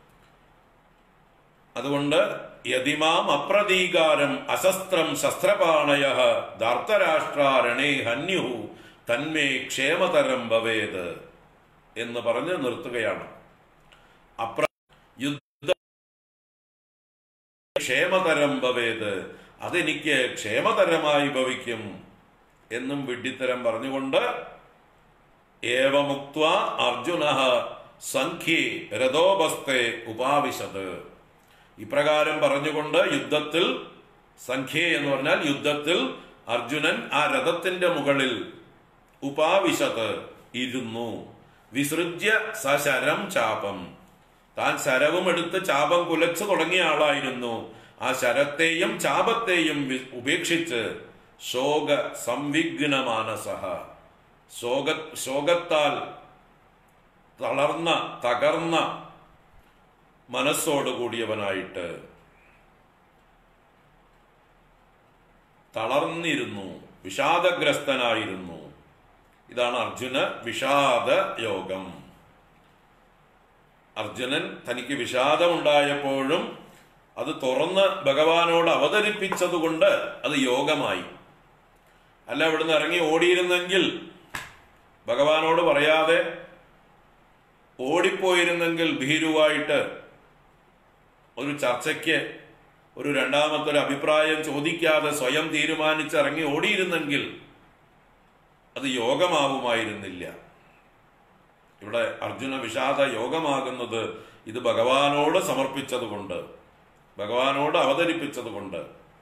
അതുകൊണ്ട് യതിമാം അപ്രതീകാരം അശസ്ത്രം ശസ്ത്രപാണയ ധാർത്തരാഷ്ട്രാരണേ ഹന്യു തന്മേ ക്ഷേമതരം ഭവേത് എന്ന് പറഞ്ഞ് നിർത്തുകയാണ് അപ്ര യുദ്ധ ക്ഷേമതരം ഭവേത് അതെനിക്ക് ക്ഷേമതരമായി ഭവിക്കും എന്നും വിഡ്ഢിത്തരം പറഞ്ഞുകൊണ്ട് ഏവമുക്ത അർജുന സംഖ്യേ രഥോപസ്ഥെ ഉപാവിശത് ഇപ്രകാരം പറഞ്ഞുകൊണ്ട് യുദ്ധത്തിൽ സംഖ്യ എന്ന് പറഞ്ഞാൽ യുദ്ധത്തിൽ അർജുനൻ ആ രഥത്തിന്റെ മുകളിൽ ഉപാവിശത് ഇരുന്നു വിസൃജ്യ സശരം ചാപം താൻ ശരവും എടുത്ത് ചാപം കുലച്ചു തുടങ്ങിയ ആളായിരുന്നു ആ ശരത്തെയും ചാപത്തെയും വി- ഉപേക്ഷിച്ച് ശോക സംവിഘ്ന മാനസഹ ശോക ശോകത്താൽ തളർന്ന തകർന്ന മനസ്സോട് കൂടിയവനായിട്ട് തളർന്നിരുന്നു വിഷാദഗ്രസ്തനായിരുന്നു ഇതാണ് അർജുന വിഷാദ യോഗം അർജുനൻ തനിക്ക് വിഷാദമുണ്ടായപ്പോഴും അത് തുറന്ന് ഭഗവാനോട് അവതരിപ്പിച്ചതുകൊണ്ട് അത് യോഗമായി അല്ല ഇവിടുന്ന് ഇറങ്ങി ഓടിയിരുന്നെങ്കിൽ ഭഗവാനോട് പറയാതെ ഓടിപ്പോയിരുന്നെങ്കിൽ ഭീരുവായിട്ട് ഒരു ചർച്ചയ്ക്ക് ഒരു രണ്ടാമത്തെ ഒരു അഭിപ്രായം ചോദിക്കാതെ സ്വയം തീരുമാനിച്ച് ഇറങ്ങി ഓടിയിരുന്നെങ്കിൽ അത് യോഗമാവുമായിരുന്നില്ല ഇവിടെ അർജുന വിഷാദ യോഗമാകുന്നത് ഇത് ഭഗവാനോട് സമർപ്പിച്ചതുകൊണ്ട് ഭഗവാനോട് അവതരിപ്പിച്ചതുകൊണ്ട്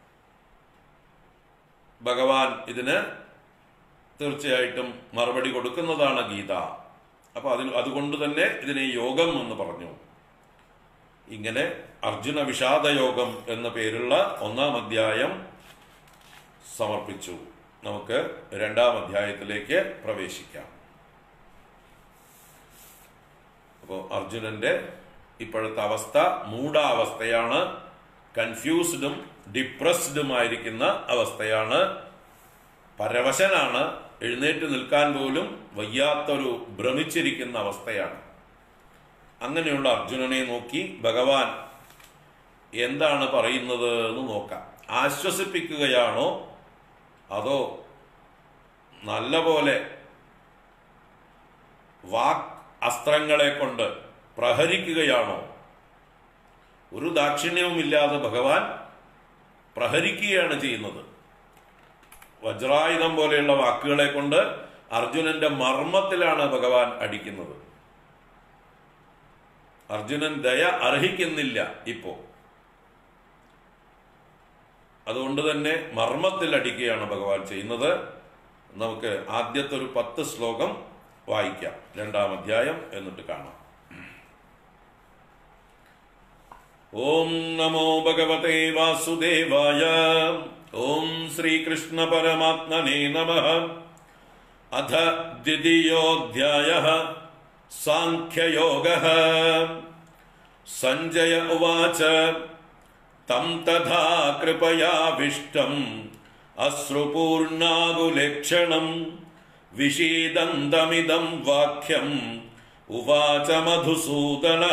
ഭഗവാൻ ഇതിന് തീർച്ചയായിട്ടും മറുപടി കൊടുക്കുന്നതാണ് ഗീത അപ്പൊ അതിന് അതുകൊണ്ട് തന്നെ ഇതിനെ യോഗം എന്ന് പറഞ്ഞു ഇങ്ങനെ അർജുന വിഷാദ യോഗം എന്ന പേരുള്ള ഒന്നാം അധ്യായം സമർപ്പിച്ചു നമുക്ക് രണ്ടാം അധ്യായത്തിലേക്ക് പ്രവേശിക്കാം അപ്പോൾ അർജുനന്റെ ഇപ്പോഴത്തെ അവസ്ഥ മൂഢാവസ്ഥയാണ് കൺഫ്യൂസ്ഡും ഡിപ്രസ്ഡുമായിരിക്കുന്ന അവസ്ഥയാണ് പരവശനാണ് എഴുന്നേറ്റ് നിൽക്കാൻ പോലും വയ്യാത്തൊരു ഭ്രമിച്ചിരിക്കുന്ന അവസ്ഥയാണ് അങ്ങനെയുള്ള അർജുനനെ നോക്കി ഭഗവാൻ എന്താണ് പറയുന്നത് എന്ന് നോക്കാം ആശ്വസിപ്പിക്കുകയാണോ അതോ നല്ല പോലെ വാക് അസ്ത്രങ്ങളെ കൊണ്ട് പ്രഹരിക്കുകയാണോ ഒരു ദാക്ഷിണ്യവുമില്ലാതെ ഭഗവാൻ പ്രഹരിക്കുകയാണ് ചെയ്യുന്നത് വജ്രായുധം പോലെയുള്ള വാക്കുകളെ കൊണ്ട് അർജുനന്റെ മർമ്മത്തിലാണ് ഭഗവാൻ അടിക്കുന്നത് അർജുനൻ ദയ അർഹിക്കുന്നില്ല ഇപ്പോ അതുകൊണ്ട് തന്നെ മർമ്മത്തിൽ അടിക്കുകയാണ് ഭഗവാൻ ചെയ്യുന്നത് നമുക്ക് ആദ്യത്തെ ഒരു പത്ത് ശ്ലോകം വായിക്കാം രണ്ടാം അധ്യായം എന്നിട്ട് കാണാം ഓം നമോ ഭഗവതേ വാസുദേവായ ഓം ശ്രീകൃഷ്ണ പരമാത്മനെ നമ അധ ദ്വിതീയോധ്യായ സാഖ്യയോഗ സഞ്ജയ ഉവാച തം തഥാ കൃപയാവിഷ്ടം അശ്രുപൂർണാകുലേക്ഷണം വിഷീദന്തമിദം വാക്യം ഉവാച മധുസൂദന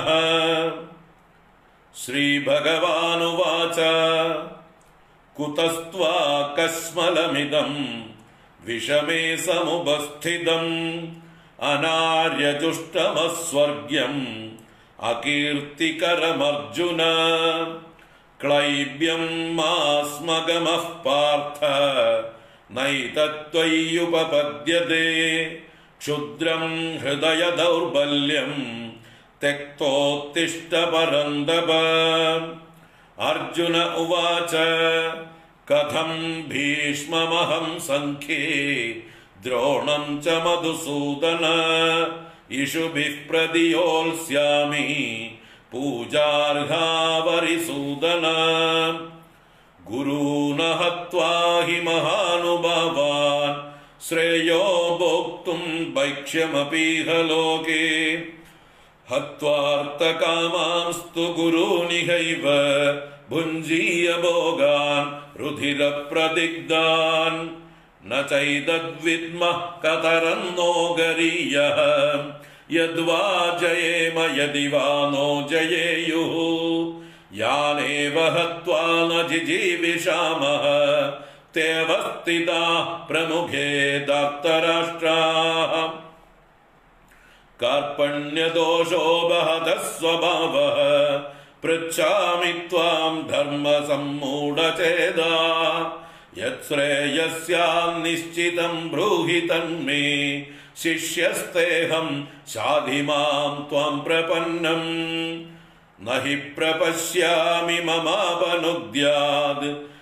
ശ്രീഭഗവാനുവാച കുതസ്ത്വാ കസ്മലമിദം വിഷമേ സമുപസ്ഥിതം അനാര്യജുഷ്ടമസ്വർഗ്യം അകീർത്തികരമർജുന ക്ലൈബ്യം മാസ്മഗമഃ പാർത്ഥ നൈതത്വയ്യുപപദ്യത്തെ ക്ഷുദ്രം ഹൃദയ ദൗർബല്യം തെക്തോത്തിഷ്ട പരന്തപ അർജുന ഉവാച കഥം ഭീഷ്മമഹം സംഖ്യേ ദ്രോണം ച മധുസൂദന ഇഷുഭിഃ പ്രതിയോത്സ്യാമി പൂജാർഹാവരിസൂദന ഗുരൂന ഹത്വാ ഹി മഹാനുഭാവാൻ ശ്രേയോ ഭോക്തും ഭൈക്ഷ്യമപീഹ ലോകേ ഹത്വാർത്ഥകാമാംസ്തു ഗുരൂനിഹൈവ ഭുഞ്ജീയ ഭോഗാൻ രുധിരപ്രദിഗ്ധാൻ ന ചൈതദ്വിദ്മഃ കതരന്നോ ഗരീയഃ യദ്വാ ജയേമ യദി വാ നോ ജയേയുः യാനേവ ഹത്വാ ന ജിജീവിഷാമः തേവ സ്ഥിതാः പ്രമുഖേ ദാർത്തരാഷ്ട്രാः कार्पण्यदोषोपहतः स्वभावः पृच्छामि त्वाम् धर्मसम्मूढचेदा यत्श्रेयस्यान्निश्चितम् ब्रूहि तन्मे शिष्यस्तेऽहम् शाधि माम् त्वाम् प्रपन्नम् न हि प्रपश्यामि ममापनुद्याद्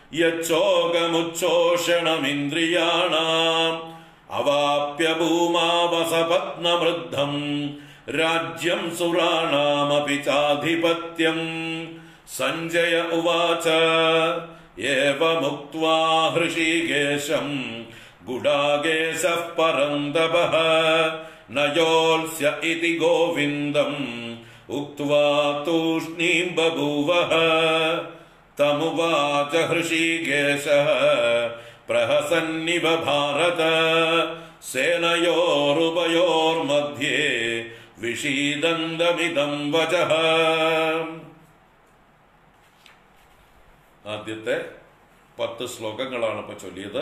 यच्चोकमुच्छोषणमिन्द्रियाणाम् अवाप्य भूमावसपत्नवृद्धम् राज्यम् सुराणामपि चाधिपत्यम् सञ्जय उवाच एवमुक्त्वा हृषीकेशम् गुडागेशः परन्दपः न योत्स्य इति गोविन्दम् उक्त्वा तूष्णीम् बभूवः तमुवाच हृषीकेशः प्रहसन्निव भारत सेनयोरुभयोर्मध्ये വിഷീദന്തമിതം വചഃ ആദ്യത്തെ പത്ത് ശ്ലോകങ്ങളാണ് ഇപ്പൊ ചൊല്ലിയത്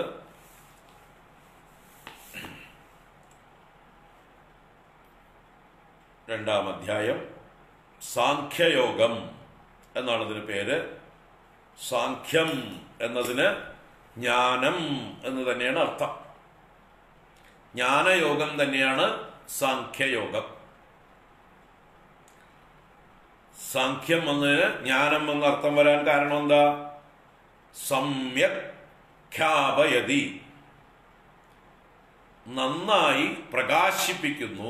രണ്ടാം അധ്യായം സാഖ്യയോഗം എന്നാണ് ഇതിന് പേര് സാഖ്യം എന്നതിന് ജ്ഞാനം എന്ന് തന്നെയാണ് അർത്ഥം ജ്ഞാനയോഗം തന്നെയാണ് സാഖ്യയോഗം സാഖ്യം എന്നതിന് ജ്ഞാനം എന്ന അർത്ഥം വരാൻ കാരണം എന്താ സമ്യക് ഖ്യാപയതി നന്നായി പ്രകാശിപ്പിക്കുന്നു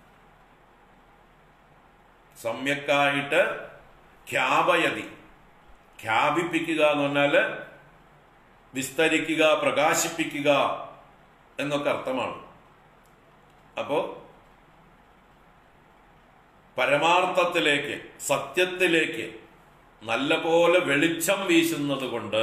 സമ്യക്കായിട്ട് ഖ്യാപയതി ഖ്യാപിപ്പിക്കുക എന്ന് പറഞ്ഞാല് വിസ്തരിക്കുക പ്രകാശിപ്പിക്കുക എന്നൊക്കെ അർത്ഥമാണ് അപ്പോ പരമാർത്ഥത്തിലേക്ക് സത്യത്തിലേക്ക് നല്ല പോലെ വെളിച്ചം വീശുന്നത് കൊണ്ട്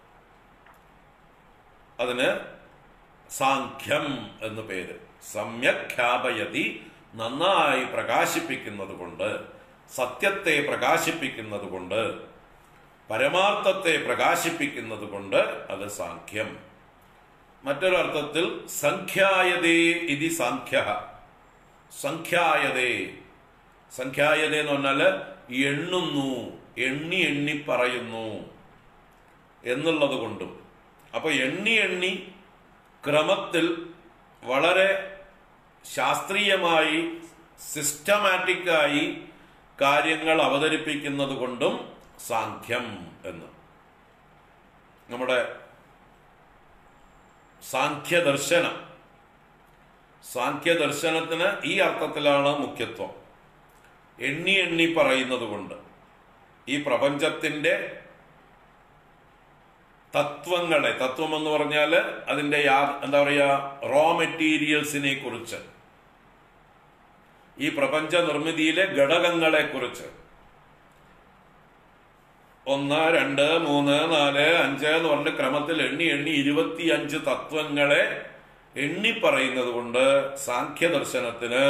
അതിന് സാഖ്യം എന്ന് പേര് സമ്യഖ്യാപയതി നന്നായി പ്രകാശിപ്പിക്കുന്നത് കൊണ്ട് സത്യത്തെ പ്രകാശിപ്പിക്കുന്നത് കൊണ്ട് പരമാർത്ഥത്തെ പ്രകാശിപ്പിക്കുന്നത് കൊണ്ട് അത് സാഖ്യം മറ്റൊരർത്ഥത്തിൽ സംഖ്യായതേ ഇതി സാഖ്യ സംഖ്യായതേ സംഖ്യായത എന്ന് പറഞ്ഞാല് എണ്ണുന്നു എണ്ണി എണ്ണി പറയുന്നു എന്നുള്ളത് കൊണ്ടും അപ്പൊ എണ്ണി എണ്ണി ക്രമത്തിൽ വളരെ ശാസ്ത്രീയമായി സിസ്റ്റമാറ്റിക്കായി കാര്യങ്ങൾ അവതരിപ്പിക്കുന്നത് കൊണ്ടും സാഖ്യം എന്ന് നമ്മുടെ സാഖ്യദർശനം സാഖ്യദർശനത്തിന് ഈ അർത്ഥത്തിലാണ് മുഖ്യത്വം എണ്ണി എണ്ണി പറയുന്നത് കൊണ്ട് ഈ പ്രപഞ്ചത്തിന്റെ തത്വങ്ങളെ തത്വം എന്ന് പറഞ്ഞാൽ അതിന്റെ യാ- എന്താ പറയുക റോ മെറ്റീരിയൽസിനെ കുറിച്ച് ഈ പ്രപഞ്ച നിർമ്മിതിയിലെ ഘടകങ്ങളെ കുറിച്ച് ഒന്ന് രണ്ട് മൂന്ന് നാല് അഞ്ച് എന്ന് പറഞ്ഞ ക്രമത്തിൽ എണ്ണി എണ്ണി ഇരുപത്തി അഞ്ച് തത്വങ്ങളെ എണ്ണി പറയുന്നത് കൊണ്ട് സാഖ്യ ദർശനത്തിന്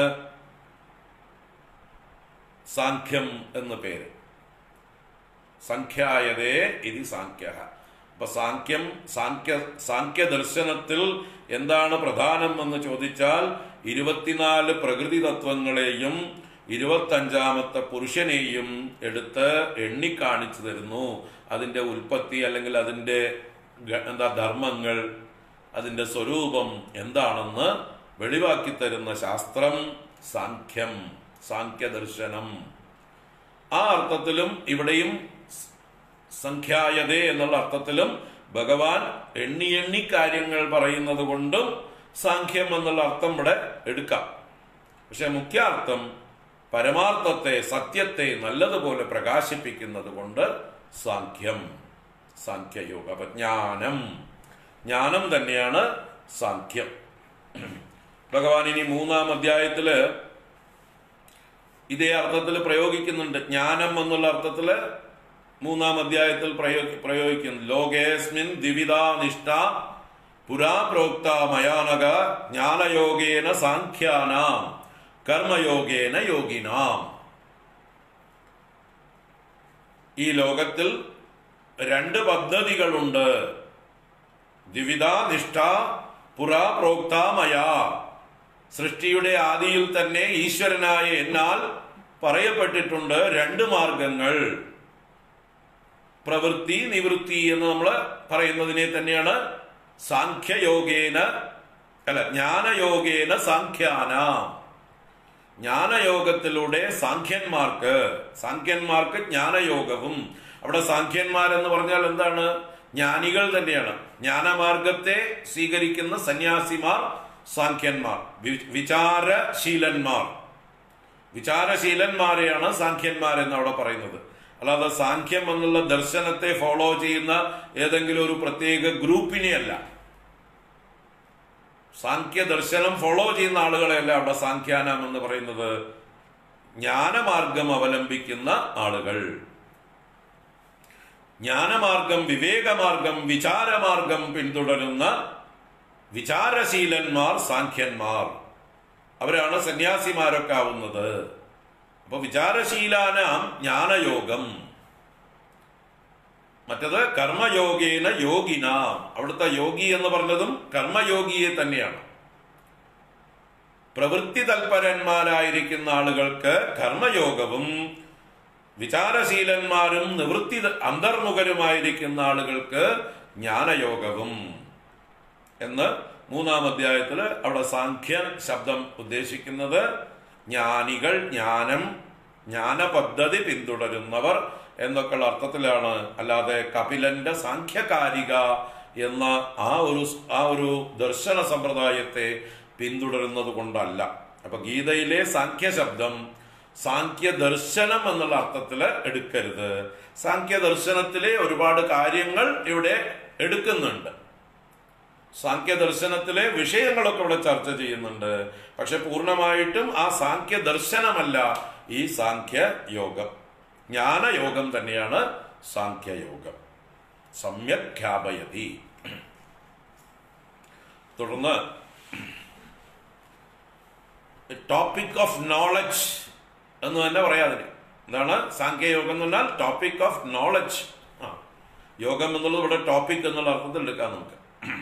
സാഖ്യം എന്ന് പേര് സംഖ്യായതേ ഇത് സാഖ്യ അപ്പൊ സാഖ്യം സാഖ്യ സാഖ്യ ദർശനത്തിൽ എന്താണ് പ്രധാനം എന്ന് ചോദിച്ചാൽ ഇരുപത്തിനാല് പ്രകൃതി തത്വങ്ങളെയും ഇരുപത്തഞ്ചാമത്തെ പുരുഷനെയും എടുത്ത് എണ്ണിക്കാണിച്ചു തരുന്നു അതിന്റെ ഉൽപ്പത്തി അല്ലെങ്കിൽ അതിന്റെ ഗ- എന്താ ധർമ്മങ്ങൾ അതിന്റെ സ്വരൂപം എന്താണെന്ന് വെളിവാക്കി തരുന്ന ശാസ്ത്രം സാഖ്യം സാഖ്യദർശനം ആ അർത്ഥത്തിലും ഇവിടെയും സംഖ്യായതേ എന്നുള്ള അർത്ഥത്തിലും ഭഗവാൻ എണ്ണി എണ്ണി കാര്യങ്ങൾ പറയുന്നത് കൊണ്ടും സാഖ്യം എന്നുള്ള അർത്ഥം ഇവിടെ എടുക്കാം പക്ഷെ മുഖ്യാർത്ഥം പരമാർത്ഥത്തെ സത്യത്തെ നല്ലതുപോലെ പ്രകാശിപ്പിക്കുന്നത് കൊണ്ട് സാഖ്യം സാഖ്യയോഗ അപ്പൊ ജ്ഞാനം ജ്ഞാനം തന്നെയാണ് സാഖ്യം ഭഗവാൻ ഇനി മൂന്നാം അധ്യായത്തില് ഇതേ അർത്ഥത്തിൽ പ്രയോഗിക്കുന്നുണ്ട് ജ്ഞാനം എന്നുള്ള അർത്ഥത്തില് മൂന്നാം അധ്യായത്തിൽ പ്രയോഗി പ്രയോഗിക്കുന്നു ലോകേസ്മിൻ ദ്വിവിധാ നിഷ്ഠ പുരാ പ്രോക്ത മയാനക ജ്ഞാനയോഗേന സാഖ്യാനാം കർമ്മയോഗേന യോഗിനാം ഈ ലോകത്തിൽ രണ്ട് പദ്ധതികളുണ്ട് ദ്വിവിധ നിഷ്ഠ പുരാ പ്രോക്ത മയാ സൃഷ്ടിയുടെ ആദിയിൽ തന്നെ ഈശ്വരനായ എന്നാൽ പറയപ്പെട്ടിട്ടുണ്ട് രണ്ട് മാർഗങ്ങൾ പ്രവൃത്തി നിവൃത്തി എന്ന് നമ്മൾ പറയുന്നതിനെ തന്നെയാണ് സാഖ്യയോഗേന അല്ല ജ്ഞാനയോഗേന സാഖ്യാന ജ്ഞാനയോഗത്തിലൂടെ സാഖ്യന്മാർക്ക് സാഖ്യന്മാർക്ക് ജ്ഞാനയോഗവും അവിടെ സാഖ്യന്മാരെന്ന് പറഞ്ഞാൽ എന്താണ് ജ്ഞാനികൾ തന്നെയാണ് ജ്ഞാനമാർഗത്തെ സ്വീകരിക്കുന്ന സന്യാസിമാർ സാഖ്യന്മാർ വി- വിചാരശീലന്മാർ വിചാരശീലന്മാരെയാണ് സാഖ്യന്മാർ എന്ന് അവിടെ പറയുന്നത് അല്ലാതെ സാഖ്യം എന്നുള്ള ദർശനത്തെ ഫോളോ ചെയ്യുന്ന ഏതെങ്കിലും ഒരു പ്രത്യേക ഗ്രൂപ്പിനെ അല്ല സാഖ്യ ദർശനം ഫോളോ ചെയ്യുന്ന ആളുകളെയല്ല അവിടെ സാഖ്യാനം എന്ന് പറയുന്നത് ജ്ഞാനമാർഗം അവലംബിക്കുന്ന ആളുകൾ ജ്ഞാനമാർഗം വിവേകമാർഗം വിചാരമാർഗം പിന്തുടരുന്ന വിചാരശീലന്മാർ സാഖ്യന്മാർ അവരാണ് സന്യാസിമാരൊക്കെ ആവുന്നത് അപ്പൊ വിചാരശീലാനാം ജ്ഞാനയോഗം മറ്റത് കർമ്മയോഗേന യോഗിന അവിടുത്തെ യോഗി എന്ന് പറഞ്ഞതും കർമ്മയോഗിയെ തന്നെയാണ് പ്രവൃത്തി തൽപരന്മാരായിരിക്കുന്ന ആളുകൾക്ക് കർമ്മയോഗവും വിചാരശീലന്മാരും നിവൃത്തി അന്തർമുഖരുമായിരിക്കുന്ന ആളുകൾക്ക് ജ്ഞാനയോഗവും എന്ന് മൂന്നാം അധ്യായത്തിൽ അവിടെ സാഖ്യ ശബ്ദം ഉദ്ദേശിക്കുന്നത് ജ്ഞാനികൾ ജ്ഞാനം ജ്ഞാനപദ്ധതി പിന്തുടരുന്നവർ എന്നൊക്കെയുള്ള അർത്ഥത്തിലാണ് അല്ലാതെ കപിലന്റെ സാഖ്യകാരിക എന്ന ആ ഒരു ആ ഒരു ദർശന സമ്പ്രദായത്തെ പിന്തുടരുന്നത് കൊണ്ടല്ല അപ്പൊ ഗീതയിലെ സാഖ്യ ശബ്ദം സാഖ്യ ദർശനം എന്നുള്ള അർത്ഥത്തിൽ എടുക്കരുത് സാഖ്യ ദർശനത്തിലെ ഒരുപാട് കാര്യങ്ങൾ ഇവിടെ എടുക്കുന്നുണ്ട് സാഖ്യ ദർശനത്തിലെ വിഷയങ്ങളൊക്കെ ഇവിടെ ചർച്ച ചെയ്യുന്നുണ്ട് പക്ഷെ പൂർണ്ണമായിട്ടും ആ സാഖ്യ ദർശനമല്ല ഈ സാഖ്യ യോഗം ജ്ഞാനയോഗം തന്നെയാണ് സാഖ്യയോഗം സമ്യക് ഖ്യാപയതി തുടർന്ന് ടോപ്പിക് ഓഫ് നോളജ് എന്ന് തന്നെ പറയാതിന് എന്താണ് സാഖ്യയോഗം എന്ന് പറഞ്ഞാൽ ടോപ്പിക് ഓഫ് നോളജ് ആ യോഗം എന്നുള്ളത് ഇവിടെ ടോപ്പിക് എന്നുള്ള അർത്ഥത്തിൽ എടുക്കാം നമുക്ക്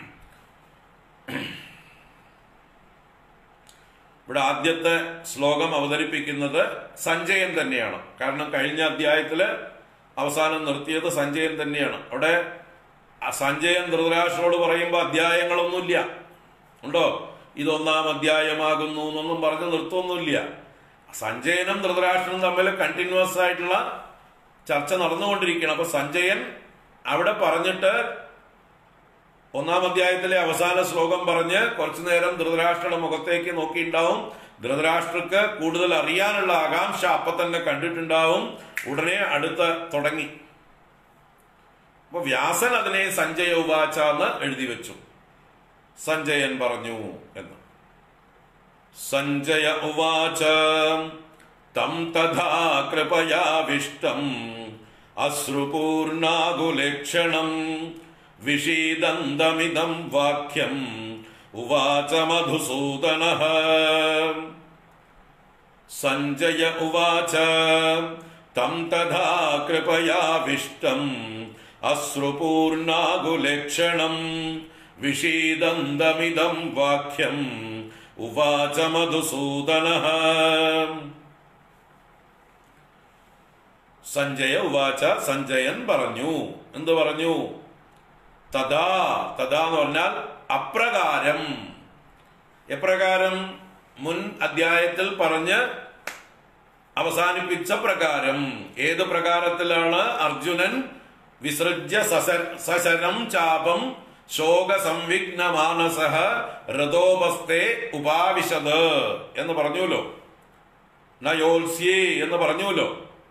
ഇവിടെ ആദ്യത്തെ ശ്ലോകം അവതരിപ്പിക്കുന്നത് സഞ്ജയൻ തന്നെയാണ് കാരണം കഴിഞ്ഞ അധ്യായത്തില് അവസാനം നിർത്തിയത് സഞ്ജയൻ തന്നെയാണ് അവിടെ ആ സഞ്ജയൻ ധൃതരാഷ്ട്രോട് പറയുമ്പോൾ അധ്യായങ്ങളൊന്നുമില്ല ഉണ്ടോ ഇതൊന്നാം അധ്യായമാകുന്നു എന്നൊന്നും പറഞ്ഞ് നിർത്തുമൊന്നുമില്ല സഞ്ജയനും ധൃതരാഷ്ട്രനും തമ്മിൽ കണ്ടിന്യൂസ് ആയിട്ടുള്ള ചർച്ച നടന്നുകൊണ്ടിരിക്കുകയാണ് അപ്പൊ സഞ്ജയൻ അവിടെ പറഞ്ഞിട്ട് ഒന്നാം അധ്യായത്തിലെ അവസാന ശ്ലോകം പറഞ്ഞ് കുറച്ചു നേരം ധൃതരാഷ്ട്രയുടെ മുഖത്തേക്ക് നോക്കിയിട്ടുണ്ടാവും ധൃതരാഷ്ട്രക്ക് കൂടുതൽ അറിയാനുള്ള ആകാംക്ഷ അപ്പൊ തന്നെ കണ്ടിട്ടുണ്ടാവും ഉടനെ അടുത്ത് തുടങ്ങി അപ്പൊ വ്യാസൻ അതിനെ സഞ്ജയ ഉവാച എന്ന് എഴുതി വെച്ചു സഞ്ജയൻ പറഞ്ഞു എന്ന് സഞ്ജയ ഉവാച തം തഥാ കൃപയാവിഷ്ടം അശ്രുപൂർണാകുലേക്ഷണം വിഷീദന്തമിതം വാക്യം ഉവാച മധുസൂദന സഞ്ജയ ഉവാച തം തഥാ കൃപയാവിഷ്ടം അശ്രുപൂർണാകുലേക്ഷണം വിഷീദന്തമിതം വാക്യം ഉവാച മധുസൂദന സഞ്ജയ ഉവാച സഞ്ജയൻ പറഞ്ഞു എന്ത് പറഞ്ഞു തഥാ തഥാ എന്ന് പറഞ്ഞാൽ അപ്രകാരം എപ്രകാരം മുൻ അധ്യായത്തിൽ പറഞ്ഞ് അവസാനിപ്പിച്ച പ്രകാരം ഏത് പ്രകാരത്തിലാണ് അർജുനൻ വിസൃജ്യ സസ- സശരം ചാപം ശോക സംവിഘ്ന മാനസ ഹൃദോപസ്ഥേ ഉപാവിശത് എന്ന് പറഞ്ഞുല്ലോ നയോത്സ്യേ എന്ന് പറഞ്ഞുല്ലോ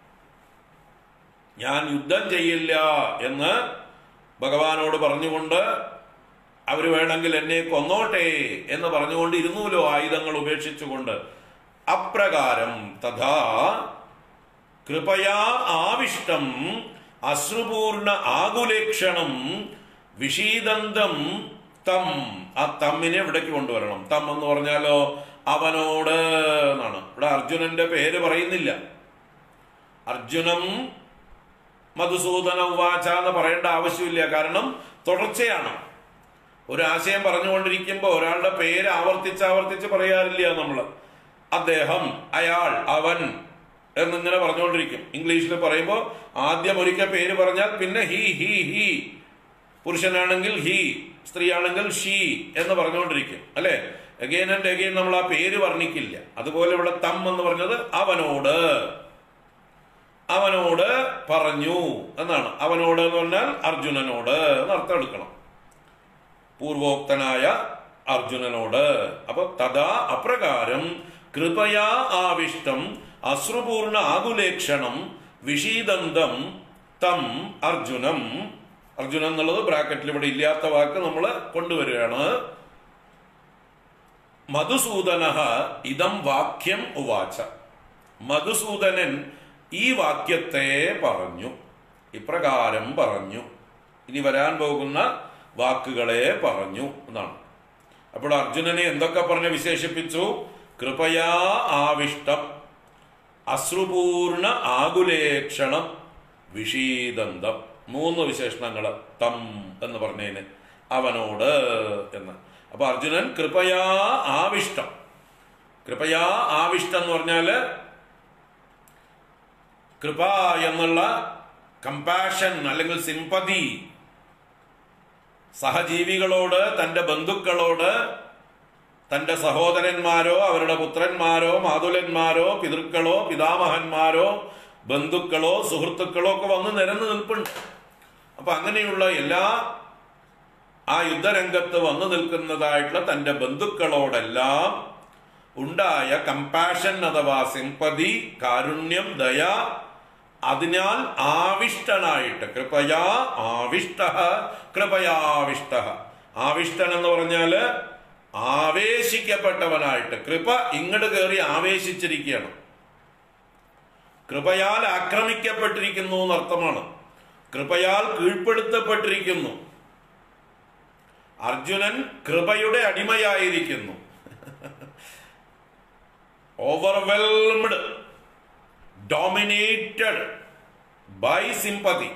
ഞാൻ യുദ്ധം ചെയ്യില്ല എന്ന് ഭഗവാനോട് പറഞ്ഞുകൊണ്ട് അവർ വേണമെങ്കിൽ എന്നെ കൊന്നോട്ടെ എന്ന് പറഞ്ഞുകൊണ്ട് ഇരുന്നൂലോ ആയുധങ്ങൾ ഉപേക്ഷിച്ചുകൊണ്ട് അപ്രകാരം തഥാ കൃപയാ ആവിഷ്ടം അശ്രുപൂർണ ആകുലേക്ഷണം വിഷീദന്തം തം ആ തമ്മിനെ ഇവിടേക്ക് കൊണ്ടുവരണം തം എന്ന് പറഞ്ഞാലോ അവനോട് എന്നാണ് ഇവിടെ അർജുനന്റെ പേര് പറയുന്നില്ല അർജുനം മധുസൂദന ഉവാച എന്ന് പറയേണ്ട ആവശ്യമില്ല കാരണം തുടർച്ചയാണ് ഒരു ആശയം പറഞ്ഞുകൊണ്ടിരിക്കുമ്പോൾ ഒരാളുടെ പേര് ആവർത്തിച്ച് ആവർത്തിച്ച് പറയാറില്ല നമ്മൾ അദ്ദേഹം അയാൾ അവൻ എന്നിങ്ങനെ പറഞ്ഞുകൊണ്ടിരിക്കും ഇംഗ്ലീഷിൽ പറയുമ്പോൾ ആദ്യം ഒരിക്കൽ പേര് പറഞ്ഞാൽ പിന്നെ ഹി ഹി ഹി പുരുഷനാണെങ്കിൽ ഹി സ്ത്രീയാണെങ്കിൽ ഷീ എന്ന് പറഞ്ഞുകൊണ്ടിരിക്കും അല്ലെ അഗെയിൻ ആൻഡ് അഗെയിൻ നമ്മൾ ആ പേര് വർണ്ണിക്കില്ല അതുപോലെ ഇവിടെ തം എന്ന് പറഞ്ഞത് അവനോട് അവനോട് പറഞ്ഞു എന്നാണ് അവനോട് എന്ന് പറഞ്ഞാൽ അർജുനനോട് എന്ന് അർത്ഥം എടുക്കണം പൂർവോക്തനായ അർജുനനോട് അപ്പൊ തഥാ അപ്രകാരം കൃപയാ ആവിഷ്ടം അശ്രുപൂർണ ആകുലേക്ഷണം വിഷീദന്തം തം അർജുനം അർജുനൻ എന്നുള്ളത് ബ്രാക്കറ്റിൽ ഇവിടെ ഇല്ലാത്ത വാക്ക് നമ്മൾ കൊണ്ടുവരികയാണ് മധുസൂദന ഇതം വാക്യം ഉവാച മധുസൂദനൻ ഈ വാക്യത്തെ പറഞ്ഞു ഇപ്രകാരം പറഞ്ഞു ഇനി വരാൻ പോകുന്ന വാക്കുകളെ പറഞ്ഞു എന്നാണ് അപ്പോൾ അർജുനനെ എന്തൊക്കെ പറഞ്ഞ് വിശേഷിപ്പിച്ചു കൃപയാ ആവിഷ്ടം അശ്രുപൂർണ ആകുലേക്ഷണം വിഷീദന്തം മൂന്ന് വിശേഷണങ്ങൾ തം എന്ന് പറഞ്ഞതിന് അവനോട് എന്ന് അപ്പൊ അർജുനൻ കൃപയാ ആവിഷ്ടം കൃപയാ ആവിഷ്ടം എന്ന് പറഞ്ഞാല് കൃപ എന്നുള്ള കമ്പാഷൻ അല്ലെങ്കിൽ സിമ്പതി സഹജീവികളോട് തന്റെ ബന്ധുക്കളോട് തന്റെ സഹോദരന്മാരോ അവരുടെ പുത്രന്മാരോ മാതുലന്മാരോ പിതൃക്കളോ പിതാമഹന്മാരോ ബന്ധുക്കളോ സുഹൃത്തുക്കളോ ഒക്കെ വന്ന് നിരന്നു നിൽപ്പുണ്ട് അപ്പൊ അങ്ങനെയുള്ള എല്ലാ ആ യുദ്ധരംഗത്ത് വന്നു നിൽക്കുന്നതായിട്ടുള്ള തന്റെ ബന്ധുക്കളോടെല്ലാം ഉണ്ടായ കമ്പാഷൻ അഥവാ സിമ്പതി കാരുണ്യം ദയ അതിനാൽ ആവിഷ്ടനായിട്ട് കൃപയാ ആവിഷ്ട കൃപയാവിഷ്ട ആവിഷ്ടൻ എന്ന് പറഞ്ഞാല് ആവേശിക്കപ്പെട്ടവനായിട്ട് കൃപ ഇങ്ങോട്ട് കയറി ആവേശിച്ചിരിക്കുകയാണ് കൃപയാൽ ആക്രമിക്കപ്പെട്ടിരിക്കുന്നു എന്നർത്ഥമാണ് കൃപയാൽ കീഴ്പ്പെടുത്തപ്പെട്ടിരിക്കുന്നു അർജുനൻ കൃപയുടെ അടിമയായിരിക്കുന്നു ഓവർവെൽംഡ് ഡോമിനേറ്റഡ് ബൈ സിമ്പതി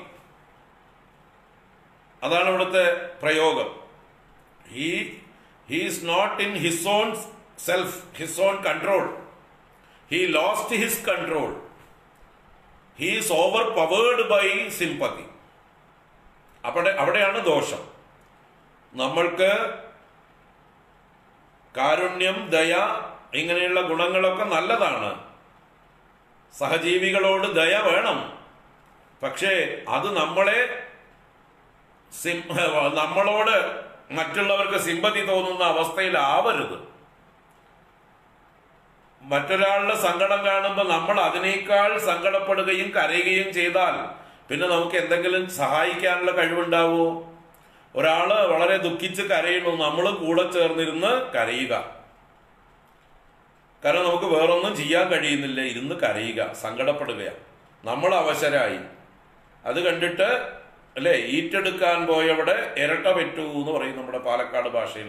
അതാണ് ഇവിടുത്തെ പ്രയോഗം he he's not in his own self his own control he lost his control he's overpowered by sympathy അവിടെ അവിടെയാണ് ദോഷം നമ്മൾക്ക് കാരുണ്യം ദയ ഇങ്ങനെയുള്ള ഗുണങ്ങളൊക്കെ നല്ലതാണ് സഹജീവികളോട് ദയ വേണം പക്ഷേ അത് നമ്മളെ സിം നമ്മളോട് മറ്റുള്ളവർക്ക് സിമ്പതി തോന്നുന്ന അവസ്ഥയിലാവരുത് മറ്റൊരാളുടെ സങ്കടം കാണുമ്പോൾ നമ്മൾ അതിനേക്കാൾ സങ്കടപ്പെടുകയും കരയുകയും ചെയ്താൽ പിന്നെ നമുക്ക് എന്തെങ്കിലും സഹായിക്കാനുള്ള കഴിവുണ്ടാവുമോ ഒരാള് വളരെ ദുഃഖിച്ച് കരയുന്നു നമ്മൾ കൂടെ ചേർന്നിരുന്ന് കരയുക കാരണം നമുക്ക് വേറൊന്നും ചെയ്യാൻ കഴിയുന്നില്ല ഇരുന്ന് കരയുക സങ്കടപ്പെടുകയാണ് നമ്മൾ അവശരായി അത് കണ്ടിട്ട് അല്ലെ ഈറ്റെടുക്കാൻ പോയവിടെ ഇരട്ട പെറ്റു എന്ന് പറയും നമ്മുടെ പാലക്കാട് ഭാഷയിൽ